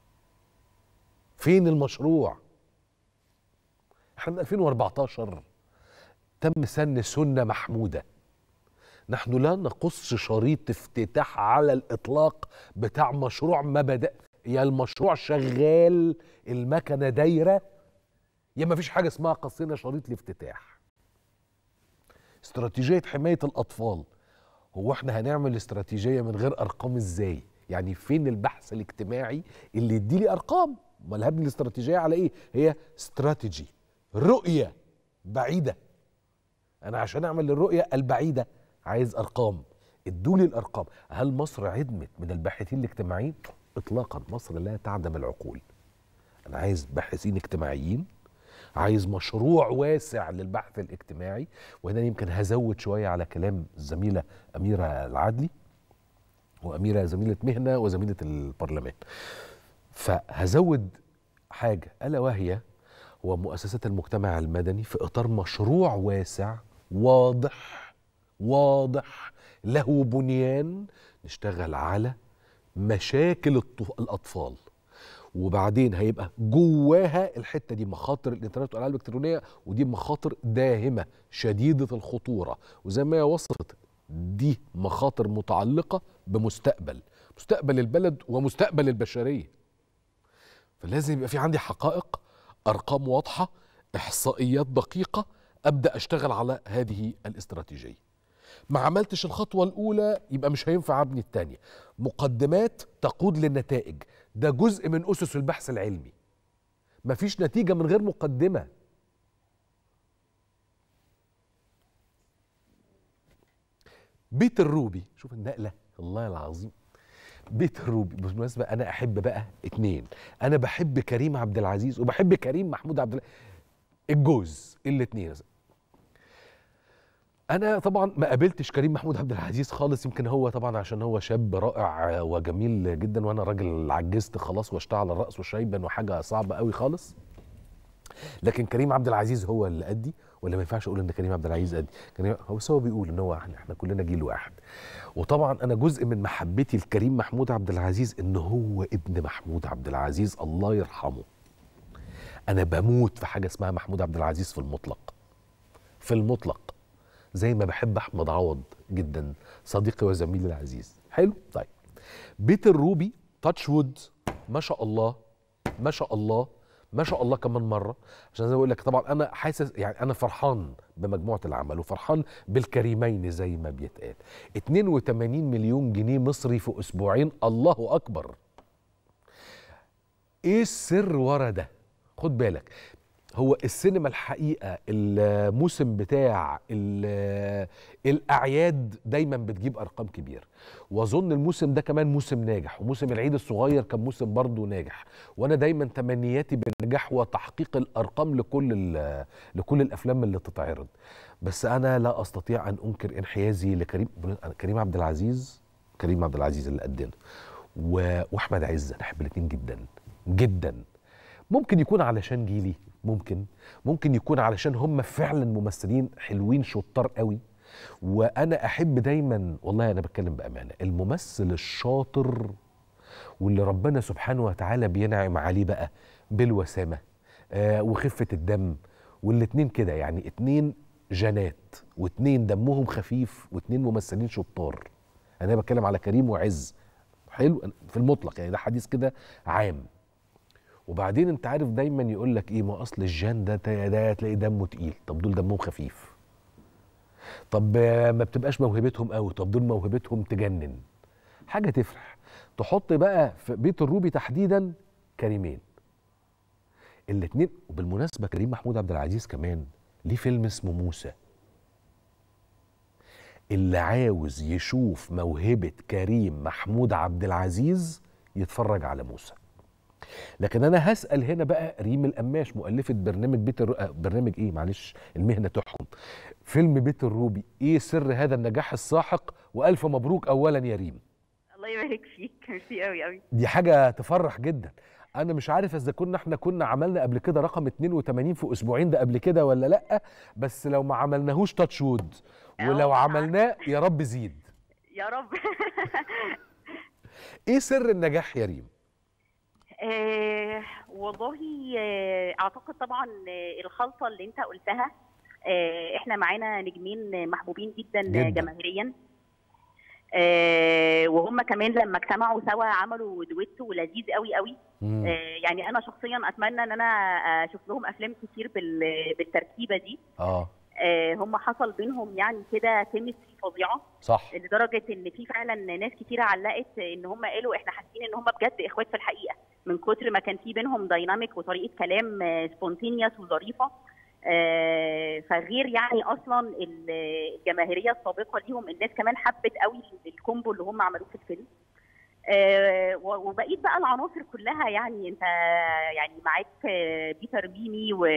فين المشروع احنا من 2014 تم سن سنه محموده نحن لا نقص شريط افتتاح على الاطلاق بتاع مشروع ما بدا يا المشروع شغال المكنه دايره يا ما فيش حاجه اسمها قصينا شريط الافتتاح استراتيجيه حمايه الاطفال هو احنا هنعمل استراتيجيه من غير ارقام ازاي يعني فين البحث الاجتماعي اللي يدي لي ارقام امال هبني الاستراتيجيه على ايه هي استراتيجي رؤيه بعيده انا عشان اعمل الرؤيه البعيده عايز ارقام ادوا لي الارقام هل مصر عدمت من الباحثين الاجتماعيين اطلاقا مصر لا تعدم العقول انا عايز باحثين اجتماعيين عايز مشروع واسع للبحث الاجتماعي وهنا يمكن هزود شويه على كلام الزميله اميره العدلي واميره زميله مهنه وزميله البرلمان فهزود حاجه الا وهي هو مؤسسات المجتمع المدني في اطار مشروع واسع واضح واضح له بنيان نشتغل على مشاكل الط- الاطفال وبعدين هيبقى جواها الحته دي مخاطر الانترنت والالعاب الالكترونيه ودي مخاطر داهمه شديده الخطوره وزي ما هي وصفت دي مخاطر متعلقه بمستقبل مستقبل البلد ومستقبل البشريه فلازم يبقى في عندي حقائق ارقام واضحه احصائيات دقيقه ابدا اشتغل على هذه الاستراتيجيه ما عملتش الخطوه الاولى يبقى مش هينفع ابني الثانيه مقدمات تقود للنتائج ده جزء من اسس البحث العلمي مفيش نتيجه من غير مقدمه بيت الروبي شوف النقله الله العظيم بيت الروبي بالمناسبه انا احب بقى اتنين انا بحب كريم عبد العزيز وبحب كريم محمود عبد العزيز الجوز الاتنين انا طبعا ما قابلتش كريم محمود عبد العزيز خالص يمكن هو طبعا عشان هو شاب رائع وجميل جدا وانا راجل عجزت خلاص واشتعل الراس وشيبا وحاجه صعبه قوي خالص لكن كريم عبد العزيز هو اللي قدي ولا ما ينفعش اقول ان كريم عبد العزيز قدي كريم هو بس هو بيقول ان هو احنا احنا كلنا جيل واحد وطبعا انا جزء من محبتي لكريم محمود عبد العزيز ان هو ابن محمود عبد العزيز الله يرحمه انا بموت في حاجه اسمها محمود عبد العزيز في المطلق في المطلق زي ما بحب احمد عوض جدا صديقي وزميلي العزيز حلو طيب بيت الروبي تاتش وود ما شاء الله ما شاء الله ما شاء الله كمان مره عشان زي ما بقول لك طبعا انا حاسس يعني انا فرحان بمجموعه العمل وفرحان بالكريمين زي ما بيتقال 82 مليون جنيه مصري في اسبوعين الله اكبر ايه السر ورا ده خد بالك هو السينما الحقيقه الموسم بتاع ال- الاعياد دايما بتجيب ارقام كبيره واظن الموسم ده كمان موسم ناجح وموسم العيد الصغير كان موسم برضه ناجح وانا دايما تمنياتي بالنجاح وتحقيق الارقام لكل ال- لكل الافلام اللي تتعرض بس انا لا استطيع ان انكر انحيازي لكريم كريم عبد العزيز كريم عبد العزيز اللي قدنا و- واحمد عز انا بحب الاثنين جدا جدا ممكن يكون علشان جيلي ممكن ممكن يكون علشان هم فعلا ممثلين حلوين شطار قوي وانا احب دايما والله انا بتكلم بامانه الممثل الشاطر واللي ربنا سبحانه وتعالى بينعم عليه بقى بالوسامه آه وخفه الدم والاتنين كده يعني اتنين جنات واتنين دمهم خفيف واتنين ممثلين شطار انا بتكلم على كريم وعز حلو في المطلق يعني ده حديث كده عام وبعدين انت عارف دايما يقول لك ايه ما اصل الجان ده ده تلاقي دمه تقيل طب دول دمهم خفيف طب آه، ما بتبقاش موهبتهم قوي طب دول موهبتهم تجنن حاجه تفرح تحط بقى في بيت الروبي تحديدا كريمين الاتنين وبالمناسبه كريم محمود عبد العزيز كمان ليه فيلم اسمه موسى اللي عاوز يشوف موهبه كريم محمود عبد العزيز يتفرج على موسى لكن انا هسال هنا بقى ريم القماش مؤلفه برنامج بيت الرو... آه، برنامج ايه معلش المهنه تحكم فيلم بيت الروبي ايه سر هذا النجاح الساحق والف مبروك اولا يا ريم الله يبارك فيك ميرسي قوي قوي دي حاجه تفرح جدا انا مش عارف اذا كنا احنا كنا عملنا قبل كده رقم 82 في اسبوعين ده قبل كده ولا لا بس لو ما عملناهوش تاتش وود ولو أه. عملناه يا رب زيد يا رب ايه سر النجاح يا ريم آه والله آه اعتقد طبعا آه، الخلطه اللي انت قلتها آه احنا معانا نجمين محبوبين جدا, جداً. جماهيريا آه وهم كمان لما اجتمعوا سوا عملوا دويتو لذيذ قوي قوي مم. آه يعني انا شخصيا اتمنى ان انا اشوف لهم افلام كتير بال- بالتركيبه دي اه آه هم حصل بينهم يعني كده كيمستري فظيعه صح لدرجه ان في فعلا ناس كتيره علقت ان هم قالوا احنا حاسين ان هم بجد اخوات في الحقيقه من كتر ما كان في بينهم دايناميك وطريقه كلام سبونتينيوس وظريفه آه، فغير يعني اصلا ال- الجماهيريه السابقه ليهم الناس كمان حبت قوي الكومبو اللي هم عملوه في الفيلم آه، و- وبقيت بقى العناصر كلها يعني انت يعني معاك آه، بيتر ميمي و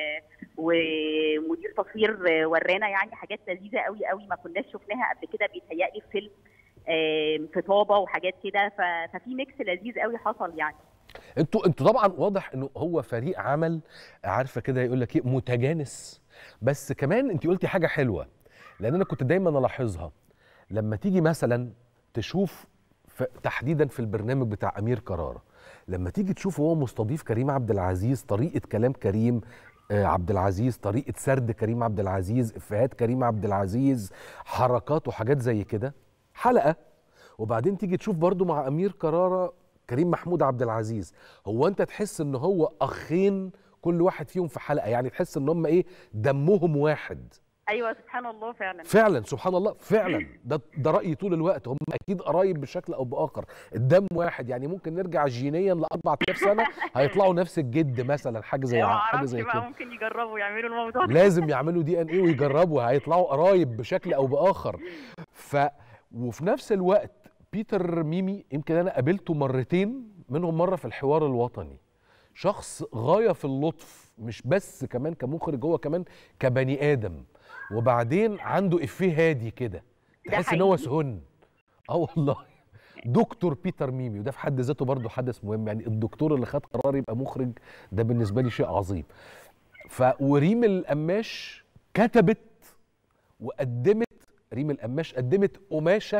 ومدير تصوير آه، ورانا يعني حاجات لذيذه قوي قوي ما كناش شفناها قبل كده بيتهيألي في فيلم آه، في طابه وحاجات كده ف- ففي ميكس لذيذ قوي حصل يعني انتوا انتوا طبعا واضح انه هو فريق عمل عارفه كده يقول لك ايه متجانس بس كمان انت قلتي حاجه حلوه لان انا كنت دايما الاحظها لما تيجي مثلا تشوف ف... تحديدا في البرنامج بتاع امير كرارة لما تيجي تشوف هو مستضيف كريم عبد العزيز طريقه كلام كريم آه، عبد العزيز طريقه سرد كريم عبد العزيز افيهات كريم عبد العزيز حركات وحاجات زي كده حلقه وبعدين تيجي تشوف برضو مع امير كرارة كريم محمود عبد العزيز هو انت تحس ان هو اخين كل واحد فيهم في حلقه يعني تحس ان هم ايه دمهم واحد ايوه سبحان الله فعلا فعلا سبحان الله فعلا ده ده رايي طول الوقت هم اكيد قرايب بشكل او باخر الدم واحد يعني ممكن نرجع جينيا ل 4000 سنه هيطلعوا نفس الجد مثلا حاجه زي ما حاجه اعرفش زي بقى كده ممكن يجربوا يعملوا الموضوع ده. لازم يعملوا دي ان ايه ويجربوا هيطلعوا قرايب بشكل او باخر ف وفي نفس الوقت بيتر ميمي يمكن انا قابلته مرتين منهم مره في الحوار الوطني شخص غايه في اللطف مش بس كمان كمخرج هو كمان كبني ادم وبعدين عنده افيه هادي كده ده تحس ان هو حقيقي. سهن اه والله دكتور بيتر ميمي وده في حد ذاته برضه حدث مهم يعني الدكتور اللي خد قرار يبقى مخرج ده بالنسبه لي شيء عظيم ف وريم القماش كتبت وقدمت ريم القماش قدمت قماشه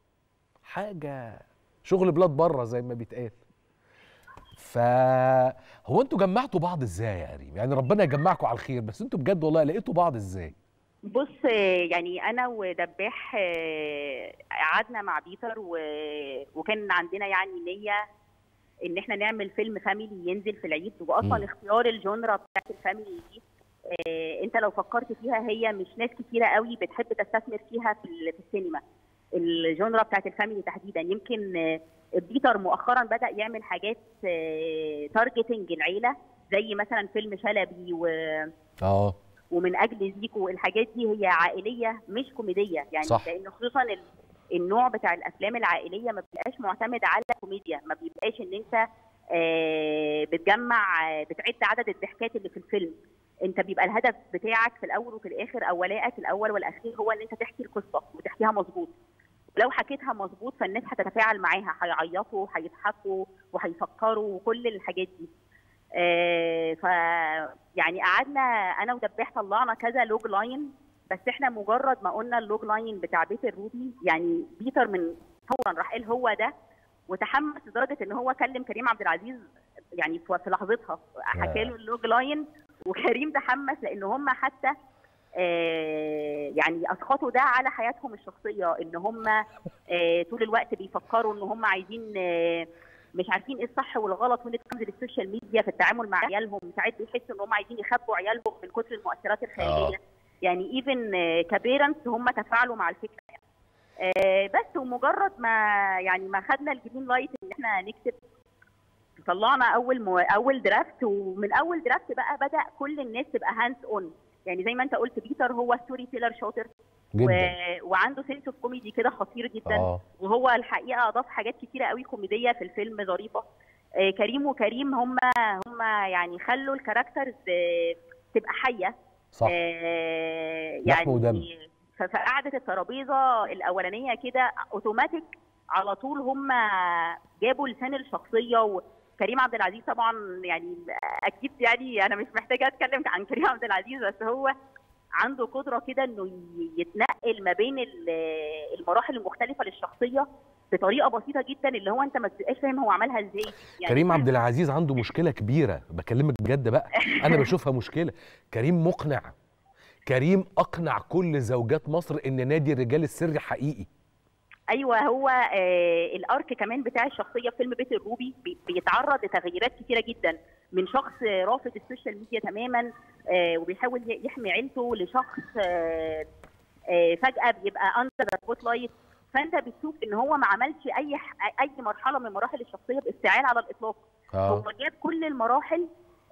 حاجه شغل بلاد بره زي ما بيتقال فهو انتوا جمعتوا بعض ازاي يا ريم يعني ربنا يجمعكم على الخير بس انتوا بجد والله لقيتوا بعض ازاي بص آه، يعني انا ودباح آه، قعدنا مع بيتر و... وكان عندنا يعني نيه ان احنا نعمل فيلم فاميلي ينزل في العيد واصلا مم. اختيار الجونرا بتاعت الفاميلي دي آه، انت لو فكرت فيها هي مش ناس كتيره قوي بتحب تستثمر فيها في ال- في السينما الجونرا بتاعت الفاميلي تحديدا يمكن آه، بيتر مؤخرا بدا يعمل حاجات تارجتنج العيله زي مثلا فيلم شلبي و اه ومن اجل زيكو الحاجات دي هي عائليه مش كوميديه يعني صح. لان خصوصا ال- النوع بتاع الافلام العائليه ما بيبقاش معتمد على كوميديا ما بيبقاش ان انت آه، بتجمع آه، بتعد عدد الضحكات اللي في الفيلم انت بيبقى الهدف بتاعك في الاول وفي الاخر او ولائك الاول والاخير هو ان انت تحكي القصه وتحكيها مظبوط لو حكيتها مظبوط فالناس هتتفاعل معاها هيعيطوا هيضحكوا وهيفكروا وكل الحاجات دي آه، ف يعني قعدنا انا ودباح طلعنا كذا لوج لاين بس احنا مجرد ما قلنا اللوج لاين بتاع بيت الروبي يعني بيتر من فورا راح قال هو ده وتحمس لدرجه ان هو كلم كريم عبد العزيز يعني في في لحظتها حكى له اللوج لاين وكريم تحمس لان هم حتى آه، يعني اسقطوا ده على حياتهم الشخصيه ان هم آه، طول الوقت بيفكروا ان هم عايزين آه، مش عارفين ايه الصح والغلط وين تنزل السوشيال ميديا في التعامل مع عيالهم ساعات بيحسوا ان هم عايزين يخبوا عيالهم من كتر المؤثرات الخارجيه يعني ايفن كبيرنتس هم تفاعلوا مع الفكره يعني. آه، بس ومجرد ما يعني ما خدنا الجرين لايت ان احنا نكتب طلعنا اول مو... اول درافت ومن اول درافت بقى بدا كل الناس تبقى هاندز اون يعني زي ما انت قلت بيتر هو ستوري تيلر شاطر و... جدا وعنده سنس اوف كوميدي كده خطير جدا اه وهو الحقيقه اضاف حاجات كتيره قوي كوميديه في الفيلم ظريفه آه، كريم وكريم هم هم يعني خلوا الكاركترز آه، تبقى حيه صح آه، لحم ودم. يعني ف- فقعدة الترابيزه الاولانيه كده اوتوماتيك على طول هم جابوا لسان الشخصيه وكريم عبد العزيز طبعا يعني اكيد يعني انا مش محتاجه اتكلم عن كريم عبد العزيز بس هو عنده قدره كده انه ي- يتنقل ما بين ال- المراحل المختلفه للشخصيه بطريقه بسيطه جدا اللي هو انت ما بتبقاش فاهم هو عملها ازاي يعني كريم عبد العزيز عنده مشكله كبيره بكلمك بجد بقى انا بشوفها مشكله كريم مقنع كريم اقنع كل زوجات مصر ان نادي الرجال السري حقيقي ايوه هو آه الارك كمان بتاع الشخصيه في فيلم بيت الروبي بي- بيتعرض لتغييرات كتيره جدا من شخص آه، رافض السوشيال ميديا تماما آه وبيحاول ي- يحمي عيلته لشخص آه آه فجاه بيبقى اندر ذا سبوت لايت فانت بتشوف ان هو ما عملش اي ح- اي مرحله من مراحل الشخصيه بافتعال على الاطلاق اه هو جاب كل المراحل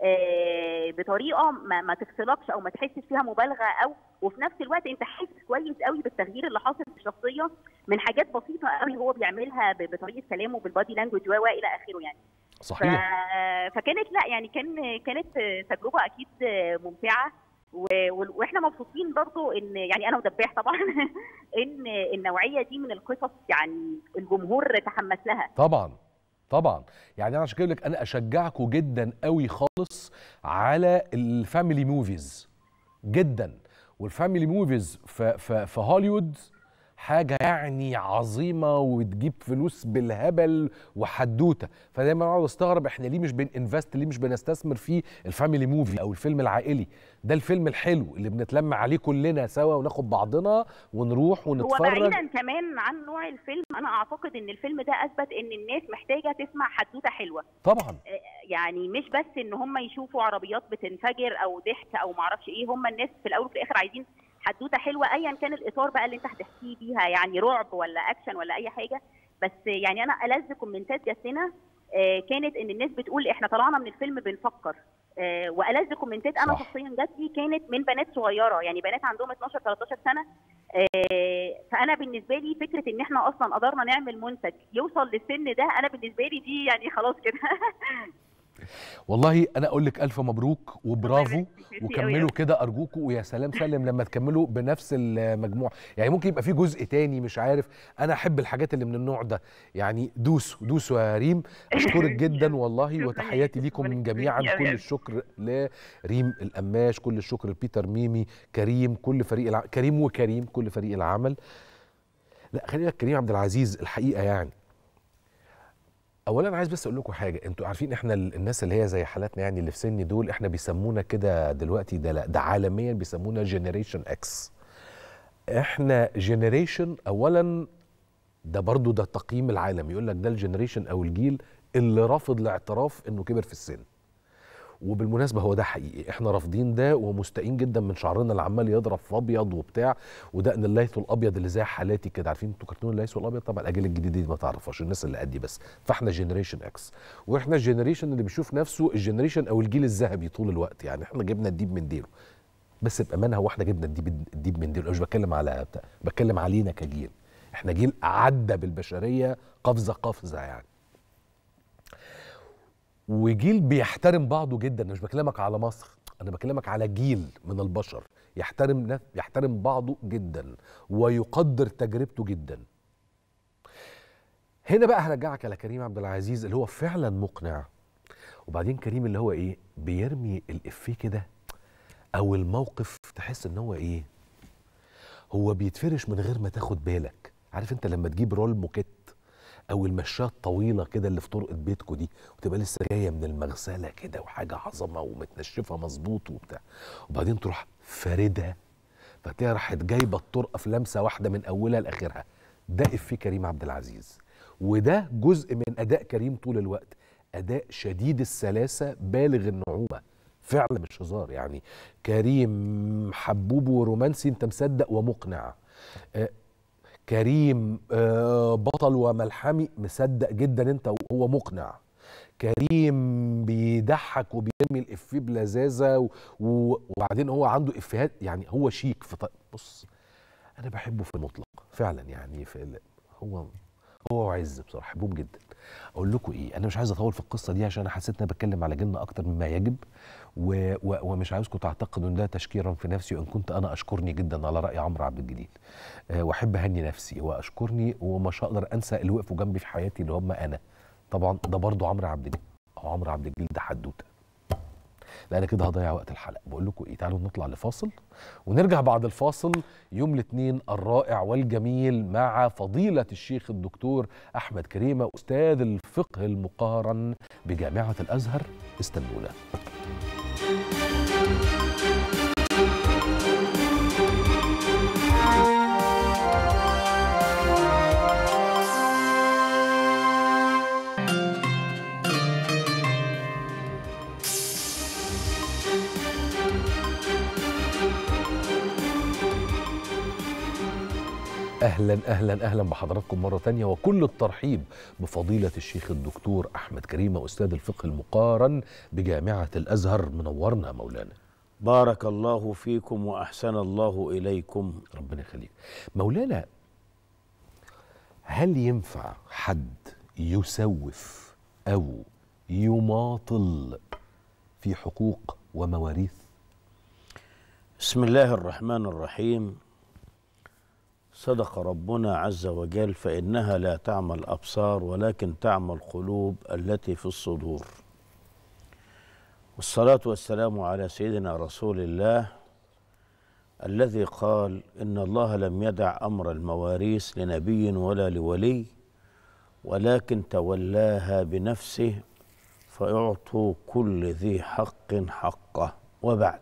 آه، بطريقه ما, ما تفصلكش او ما تحسش فيها مبالغه او وفي نفس الوقت انت حاسس كويس قوي بالتغيير اللي حاصل في الشخصيه من حاجات بسيطه قوي هو بيعملها ب- بطريقه كلامه بالبادي لانجوج و الى اخره يعني ف... صحيح فكانت لا يعني كان كانت تجربه اكيد ممتعه و... و- واحنا مبسوطين برضو ان يعني انا ودباح طبعا ان النوعيه دي من القصص يعني الجمهور تحمس لها طبعا طبعا يعني انا عشان كده بقول لك انا اشجعكم جدا قوي خالص على الفاميلي موفيز جدا والفاميلي موفيز في في في هوليوود حاجه يعني عظيمه وتجيب فلوس بالهبل وحدوته فدايما اقعد استغرب احنا ليه مش بننفست ليه مش بنستثمر في الفاميلي موفي او الفيلم العائلي ده الفيلم الحلو اللي بنتلم عليه كلنا سوا وناخد بعضنا ونروح هو ونتفرج بعيدا كمان عن نوع الفيلم انا اعتقد ان الفيلم ده اثبت ان الناس محتاجه تسمع حدوته حلوه طبعا يعني مش بس ان هم يشوفوا عربيات بتنفجر او ضحك او معرفش ايه هم الناس في الاول وفي الاخر عايزين حدوته حلوه ايا كان الاطار بقى اللي انت هتحكيه بيها يعني رعب ولا اكشن ولا اي حاجه بس يعني انا الذ كومنتات جات لنا آه، كانت ان الناس بتقول احنا طلعنا من الفيلم بنفكر آه، والذ كومنتات انا صح. شخصيا جات لي كانت من بنات صغيره يعني بنات عندهم 12 13 سنه آه، فانا بالنسبه لي فكره ان احنا اصلا قدرنا نعمل منتج يوصل للسن ده انا بالنسبه لي دي يعني خلاص كده والله انا اقول لك الف مبروك وبرافو يبارك فيك. ميرسي أوي وكملوا أوي. كده ارجوكم ويا سلام سلم لما تكملوا بنفس المجموع يعني ممكن يبقى في جزء تاني مش عارف انا احب الحاجات اللي من النوع ده يعني دوسوا دوسوا يا ريم اشكرك جدا والله شكراً وتحياتي ليك. ليكم من ميرسي جميعا أوي كل أوي. الشكر لريم القماش كل الشكر لبيتر ميمي كريم كل فريق الع... كريم وكريم كل فريق العمل لا خلينا كريم عبد العزيز الحقيقه يعني اولا عايز بس اقول لكم حاجه انتوا عارفين احنا ال- الناس اللي هي زي حالاتنا يعني اللي في سني دول احنا بيسمونا كده دلوقتي ده لا ده عالميا بيسمونا جنريشن اكس احنا جنريشن اولا ده برضو ده التقييم العالمي يقول لك ده الجنريشن او الجيل اللي رافض الاعتراف انه كبر في السن وبالمناسبه هو ده حقيقي احنا رافضين ده ومستائين جدا من شعرنا اللي عمال يضرب في ابيض وبتاع ودقن الليث الابيض اللي زي حالاتي كده عارفين انتوا كرتون الليث الابيض طبعا الاجيال الجديده دي ما تعرفهاش الناس اللي قدي بس فاحنا جنريشن اكس واحنا الجنريشن اللي بيشوف نفسه الجنريشن او الجيل الذهبي طول الوقت يعني احنا جبنا الديب من ديله بس بامانه هو احنا جبنا الديب الديب من ديله أنا مش بتكلم على بتاع بتكلم علينا كجيل احنا جيل عدى بالبشريه قفزه قفزه يعني وجيل بيحترم بعضه جدا أنا مش بكلمك على مصر انا بكلمك على جيل من البشر يحترم نف- يحترم بعضه جدا ويقدر تجربته جدا هنا بقى هرجعك على كريم عبد العزيز اللي هو فعلا مقنع وبعدين كريم اللي هو ايه بيرمي الافيه كده او الموقف تحس ان هو ايه هو بيتفرش من غير ما تاخد بالك عارف انت لما تجيب رول موكيت او المشاه الطويله كده اللي في طرقه بيتكو دي وتبقى لسه جايه من المغسله كده وحاجه عظمه ومتنشفه مظبوط وبتاع وبعدين تروح فاردها فتلاقيها راحت جايبه الطرقه في لمسه واحده من اولها لاخرها ده افيه كريم عبد العزيز وده جزء من اداء كريم طول الوقت اداء شديد السلاسه بالغ النعومه فعلا مش هزار يعني كريم حبوب ورومانسي انت مصدق ومقنع آه كريم آه بطل وملحمي مصدق جدا انت وهو مقنع كريم بيضحك وبيرمي الافيه بلذاذه و- و- وبعدين هو عنده افيهات يعني هو شيك في ط... بص انا بحبه في المطلق فعلا يعني في ال... هو هو وعز بصراحه بحبهم جدا اقول لكم ايه انا مش عايز اطول في القصه دي عشان انا حسيت ان انا بتكلم على جنة اكتر مما يجب و... و... ومش عاوزكم تعتقدوا ان ده تشكيرا في نفسي وان كنت انا اشكرني جدا على راي عمرو عبد الجليل أه واحب اهني نفسي واشكرني ومش هقدر انسى اللي وقفوا جنبي في حياتي اللي هم انا طبعا ده برضو عمرو عبد الجليل او عمرو عبد الجليل ده حدوته لا انا كده هضيع وقت الحلقه بقول لكم ايه تعالوا نطلع لفاصل ونرجع بعد الفاصل يوم الاثنين الرائع والجميل مع فضيله الشيخ الدكتور احمد كريمه استاذ الفقه المقارن بجامعه الازهر استنونا اهلا اهلا اهلا بحضراتكم مره تانية وكل الترحيب بفضيله الشيخ الدكتور احمد كريمه استاذ الفقه المقارن بجامعه الازهر منورنا مولانا بارك الله فيكم واحسن الله اليكم ربنا يخليك مولانا هل ينفع حد يسوف او يماطل في حقوق ومواريث بسم الله الرحمن الرحيم صدق ربنا عز وجل فانها لا تعمى الابصار ولكن تعمى القلوب التي في الصدور والصلاه والسلام على سيدنا رسول الله الذي قال ان الله لم يدع امر المواريث لنبي ولا لولي ولكن تولاها بنفسه فيعطوا كل ذي حق حقه وبعد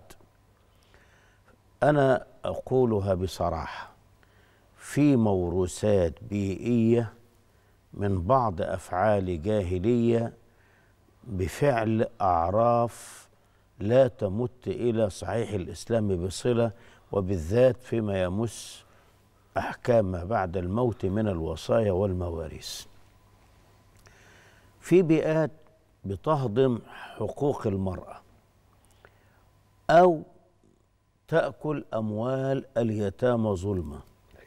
انا اقولها بصراحه في موروثات بيئيه من بعض افعال جاهليه بفعل اعراف لا تمت الى صحيح الاسلام بصله وبالذات فيما يمس احكام ما بعد الموت من الوصايا والمواريث في بيئات بتهضم حقوق المراه او تاكل اموال اليتامى ظلما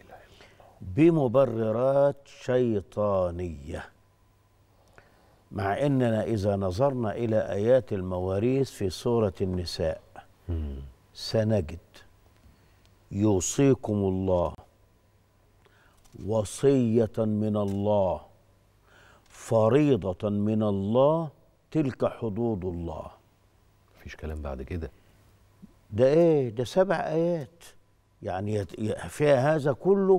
بمبررات شيطانيه مع اننا اذا نظرنا الى ايات المواريث في سوره النساء سنجد يوصيكم الله وصيه من الله فريضه من الله تلك حدود الله مفيش كلام بعد كده ده ايه ده سبع ايات يعني يت- ي- فيها هذا كله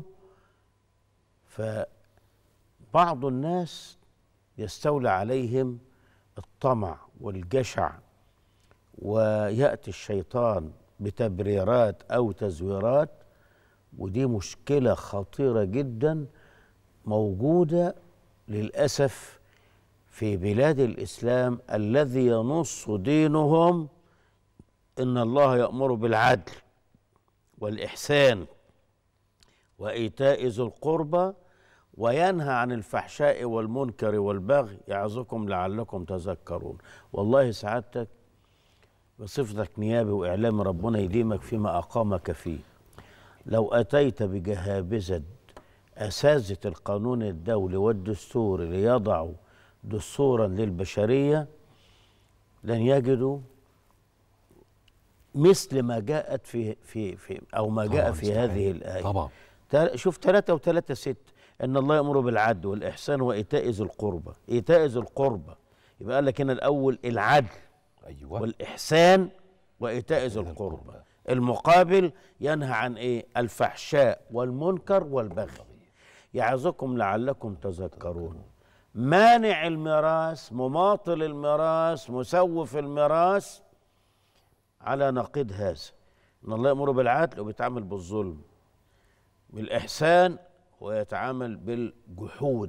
فبعض الناس يستولى عليهم الطمع والجشع وياتي الشيطان بتبريرات او تزويرات ودي مشكله خطيره جدا موجوده للاسف في بلاد الاسلام الذي ينص دينهم ان الله يامر بالعدل والاحسان وايتاء ذي القربى وينهى عن الفحشاء والمنكر والبغي يعظكم لعلكم تذكرون والله سعادتك بصفتك نيابي واعلامي ربنا يديمك فيما اقامك فيه لو اتيت بجهابذه اساتذه القانون الدولي والدستوري ليضعوا دستورا للبشريه لن يجدوا مثل ما جاءت في في في او ما جاء طبعاً في استحالة. هذه الايه طبعا تل- شوف ثلاثة وثلاثة ست إن الله يأمر بالعدل والإحسان وإيتاء ذي القربى إيتاء ذي القربى يبقى قال لك هنا الاول العدل ايوه والاحسان وايتاء ذي القربى المقابل ينهى عن ايه الفحشاء والمنكر والبغي يعظكم لعلكم تذكرون مانع الميراث مماطل الميراث مسوف الميراث على نقيض هذا ان الله يامر بالعدل وبيتعامل بالظلم بالاحسان ويتعامل بالجحود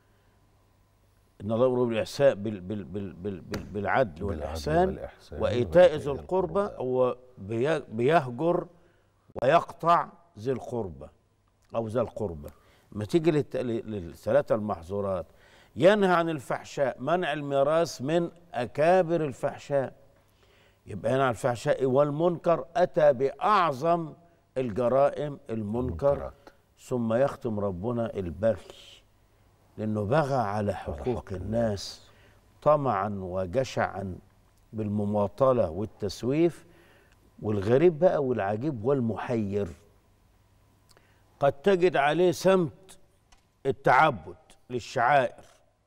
ان الله يامر بالاحسان بال بال بال بال بال بالعدل والاحسان والإحسان وايتاء ذي القربى هو بي- بيهجر ويقطع ذي القربى او ذا القربى ما تيجي للت- لل- للثلاثه المحظورات ينهى عن الفحشاء منع الميراث من اكابر الفحشاء يبقى ينهى عن الفحشاء والمنكر اتى باعظم الجرائم المنكر المنكرات. ثم يختم ربنا البغي لانه بغى على حقوق الناس طمعا وجشعا بالمماطله والتسويف والغريب بقى والعجيب والمحير قد تجد عليه سمت التعبد للشعائر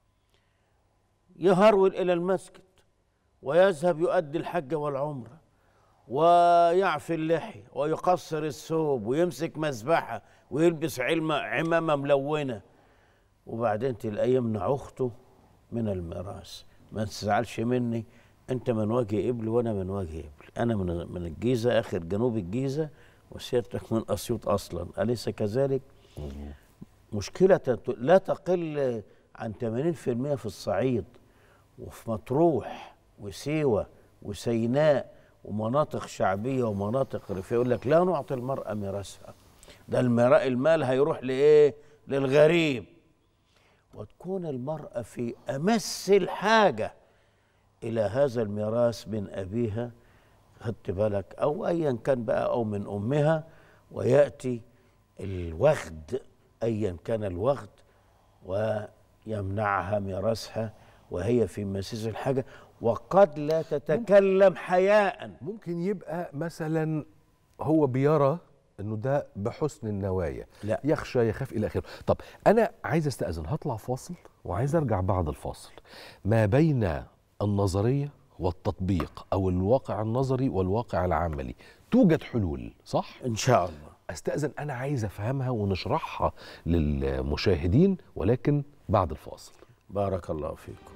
يهرول الى المسجد ويذهب يؤدي الحج والعمره ويعفي اللحيه ويقصر الثوب ويمسك مذبحه ويلبس علم عمامه ملونه وبعدين تلاقيه يمنع اخته من الميراث ما تزعلش مني انت من وجه ابل وانا من وجه ابل انا من من الجيزه اخر جنوب الجيزه وسيادتك من اسيوط اصلا اليس كذلك مشكله تت- لا تقل عن 80% في الصعيد وفي مطروح وسيوه وسيناء ومناطق شعبيه ومناطق ريفيه يقول لك لا نعطي المراه ميراثها ده المراء المال هيروح لايه للغريب وتكون المراه في امس الحاجه الى هذا الميراث من ابيها خدت بالك او ايا كان بقى او من امها وياتي الوغد ايا كان الوغد ويمنعها ميراثها وهي في مسيس الحاجه وقد لا تتكلم حياء ممكن يبقى مثلا هو بيرى انه ده بحسن النوايا لا. يخشى يخاف الى اخره طب انا عايز استاذن هطلع فاصل وعايز ارجع بعد الفاصل ما بين النظريه والتطبيق او الواقع النظري والواقع العملي توجد حلول صح ان شاء الله استاذن انا عايز افهمها ونشرحها للمشاهدين ولكن بعد الفاصل بارك الله فيكم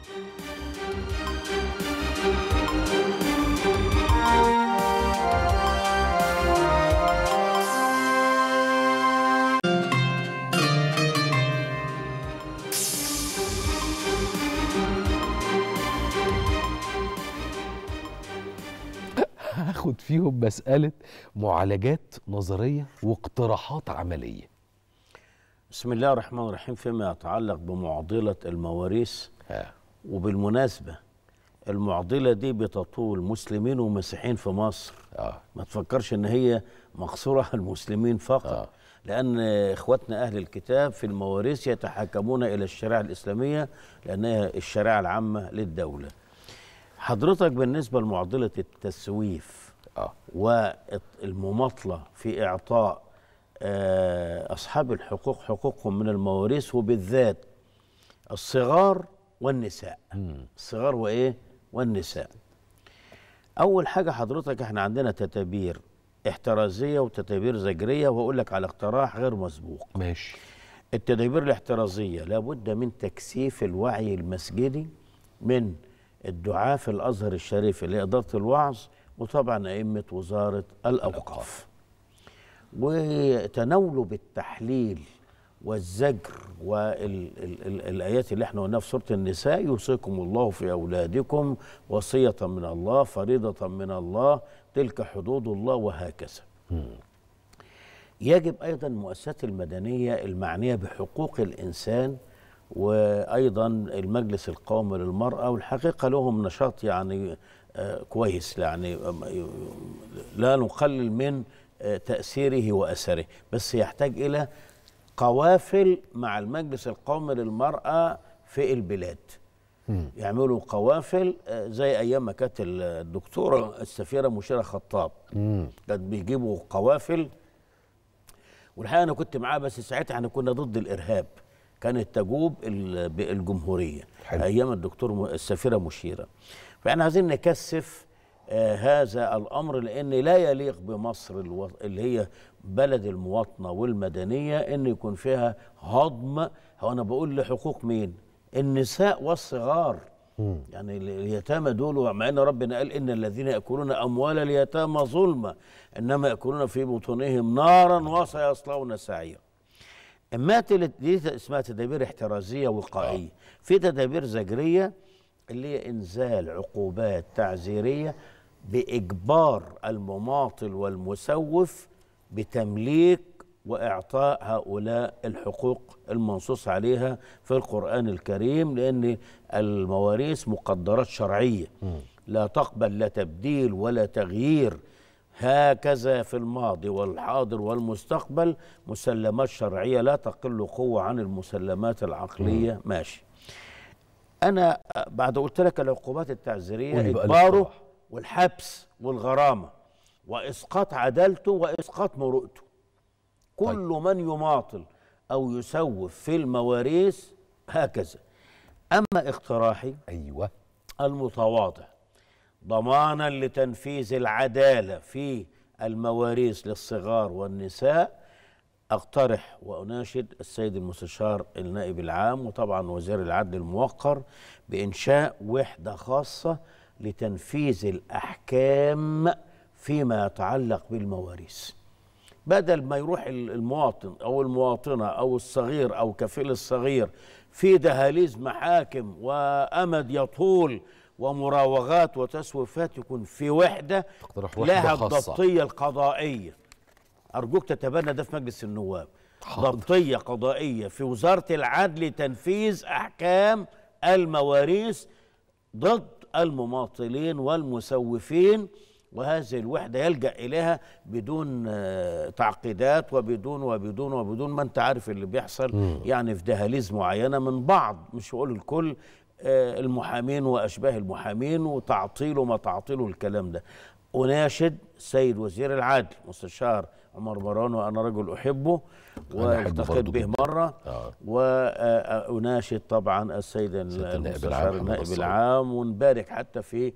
هاخد فيهم مساله معالجات نظريه واقتراحات عمليه بسم الله الرحمن الرحيم فيما يتعلق بمعضله المواريث ها. وبالمناسبه المعضله دي بتطول مسلمين ومسيحيين في مصر اه ما تفكرش ان هي مقصوره على المسلمين فقط آه. لان اخواتنا اهل الكتاب في المواريث يتحكمون الى الشريعه الاسلاميه لانها الشريعه العامه للدوله حضرتك بالنسبه لمعضله التسويف اه والمماطله في اعطاء آه، اصحاب الحقوق حقوقهم من المواريث وبالذات الصغار والنساء الصغار وايه والنساء اول حاجه حضرتك احنا عندنا تتابير احترازيه وتتابير زجريه واقول لك على اقتراح غير مسبوق ماشي التدابير الاحترازيه لابد من تكثيف الوعي المسجدي من الدعاة في الازهر الشريف لاداره الوعظ وطبعا ائمه وزاره الاوقاف وتناولوا بالتحليل والزجر والايات اللي احنا قلناها في سوره النساء يوصيكم الله في اولادكم وصيه من الله فريضه من الله تلك حدود الله وهكذا يجب ايضا المؤسسات المدنيه المعنيه بحقوق الانسان وايضا المجلس القومي للمراه والحقيقه لهم نشاط يعني آه، كويس يعني آم، لا نقلل من آه، تاثيره واثره بس يحتاج الى قوافل مع المجلس القومي للمراه في البلاد يعملوا قوافل آه، زي ايام ما كانت الدكتوره السفيره مشيره خطاب كانت بيجيبوا قوافل والحقيقه انا كنت معاه بس ساعتها احنا كنا ضد الارهاب كانت تجوب ال- بالجمهوريه حلو. ايام الدكتور م- السفيره مشيره فاحنا عايزين نكثف آه هذا الامر لان لا يليق بمصر الو... اللي هي بلد المواطنه والمدنيه ان يكون فيها هضم هو انا بقول لحقوق مين النساء والصغار يعني ال- اليتامى دول مع ان ربنا قال ان الذين ياكلون اموال اليتامى ظلما انما ياكلون في بطونهم نارا وسيصلون سعيرا اما تل- دي اسمها تدابير احترازيه وقائيه في تدابير زجريه اللي هي انزال عقوبات تعزيريه باجبار المماطل والمسوف بتمليك واعطاء هؤلاء الحقوق المنصوص عليها في القران الكريم لان المواريث مقدرات شرعيه لا تقبل لا تبديل ولا تغيير هكذا في الماضي والحاضر والمستقبل مسلمات شرعيه لا تقل قوه عن المسلمات العقليه ماشي انا بعد قلت لك العقوبات التعزيريه قولي بقى اجباره الاقتراح. والحبس والغرامه واسقاط عدالته واسقاط مروءته كل من يماطل او يسوف في المواريث هكذا اما اقتراحي ايوه المتواضع ضمانا لتنفيذ العداله في المواريث للصغار والنساء اقترح واناشد السيد المستشار النائب العام وطبعا وزير العدل الموقر بانشاء وحده خاصه لتنفيذ الاحكام فيما يتعلق بالمواريث بدل ما يروح ال- المواطن او المواطنه او الصغير او كفيل الصغير في دهاليز محاكم وامد يطول ومراوغات وتسويفات يكون في وحده تقترح وحدة لها خاصة. الضبطيه القضائيه ارجوك تتبنى ده في مجلس النواب حاضر. ضبطيه قضائيه في وزاره العدل تنفيذ احكام المواريث ضد المماطلين والمسوفين وهذه الوحده يلجا اليها بدون آه، تعقيدات وبدون وبدون وبدون ما انت عارف اللي بيحصل يعني في دهاليز معينه من بعض مش هقول الكل آه، المحامين واشباه المحامين وتعطيل وما تعطيله الكلام ده اناشد السيد وزير العدل مستشار عمر مران وانا رجل احبه أنا أحبه والتقيت برضه به جداً. مره آه. واناشد طبعا السيد سيادة النائب المستشار العام محمد النائب الصاوي. العام ونبارك حتى في ال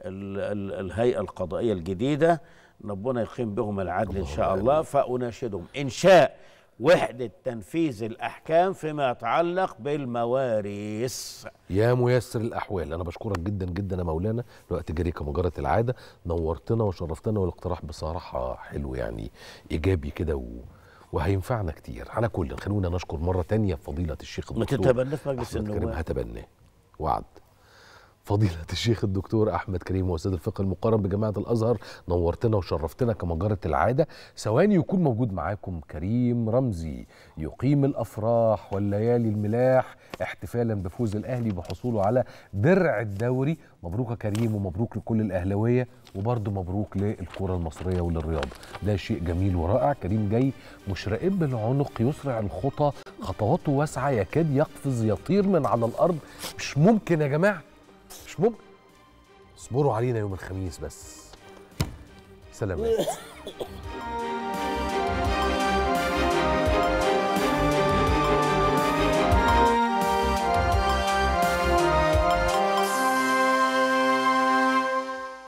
ال الهيئه القضائيه الجديده ربنا يقيم بهم العدل ان شاء الله فاناشدهم انشاء وحده تنفيذ الاحكام فيما يتعلق بالمواريث يا ميسر الاحوال انا بشكرك جدا جدا يا مولانا الوقت جري كما جرت العاده نورتنا وشرفتنا والاقتراح بصراحه حلو يعني ايجابي كده و... وهينفعنا كتير على كل خلونا نشكر مره تانية فضيله الشيخ ما الدكتور تتبنى في مجلس أحمد كريم النواب هتبناه وعد فضيلة الشيخ الدكتور أحمد كريم وأستاذ الفقه المقارن بجامعة الأزهر نورتنا وشرفتنا كما جرت العادة ثواني يكون موجود معاكم كريم رمزي يقيم الأفراح والليالي الملاح احتفالا بفوز الأهلي بحصوله على درع الدوري مبروك يا كريم ومبروك لكل الأهلاوية وبرضه مبروك للكرة المصرية وللرياضة ده شيء جميل ورائع كريم جاي مشرقب العنق يسرع الخطى خطواته واسعة يكاد يقفز يطير من على الأرض مش ممكن يا جماعة مش ممكن اصبروا علينا يوم الخميس بس سلامات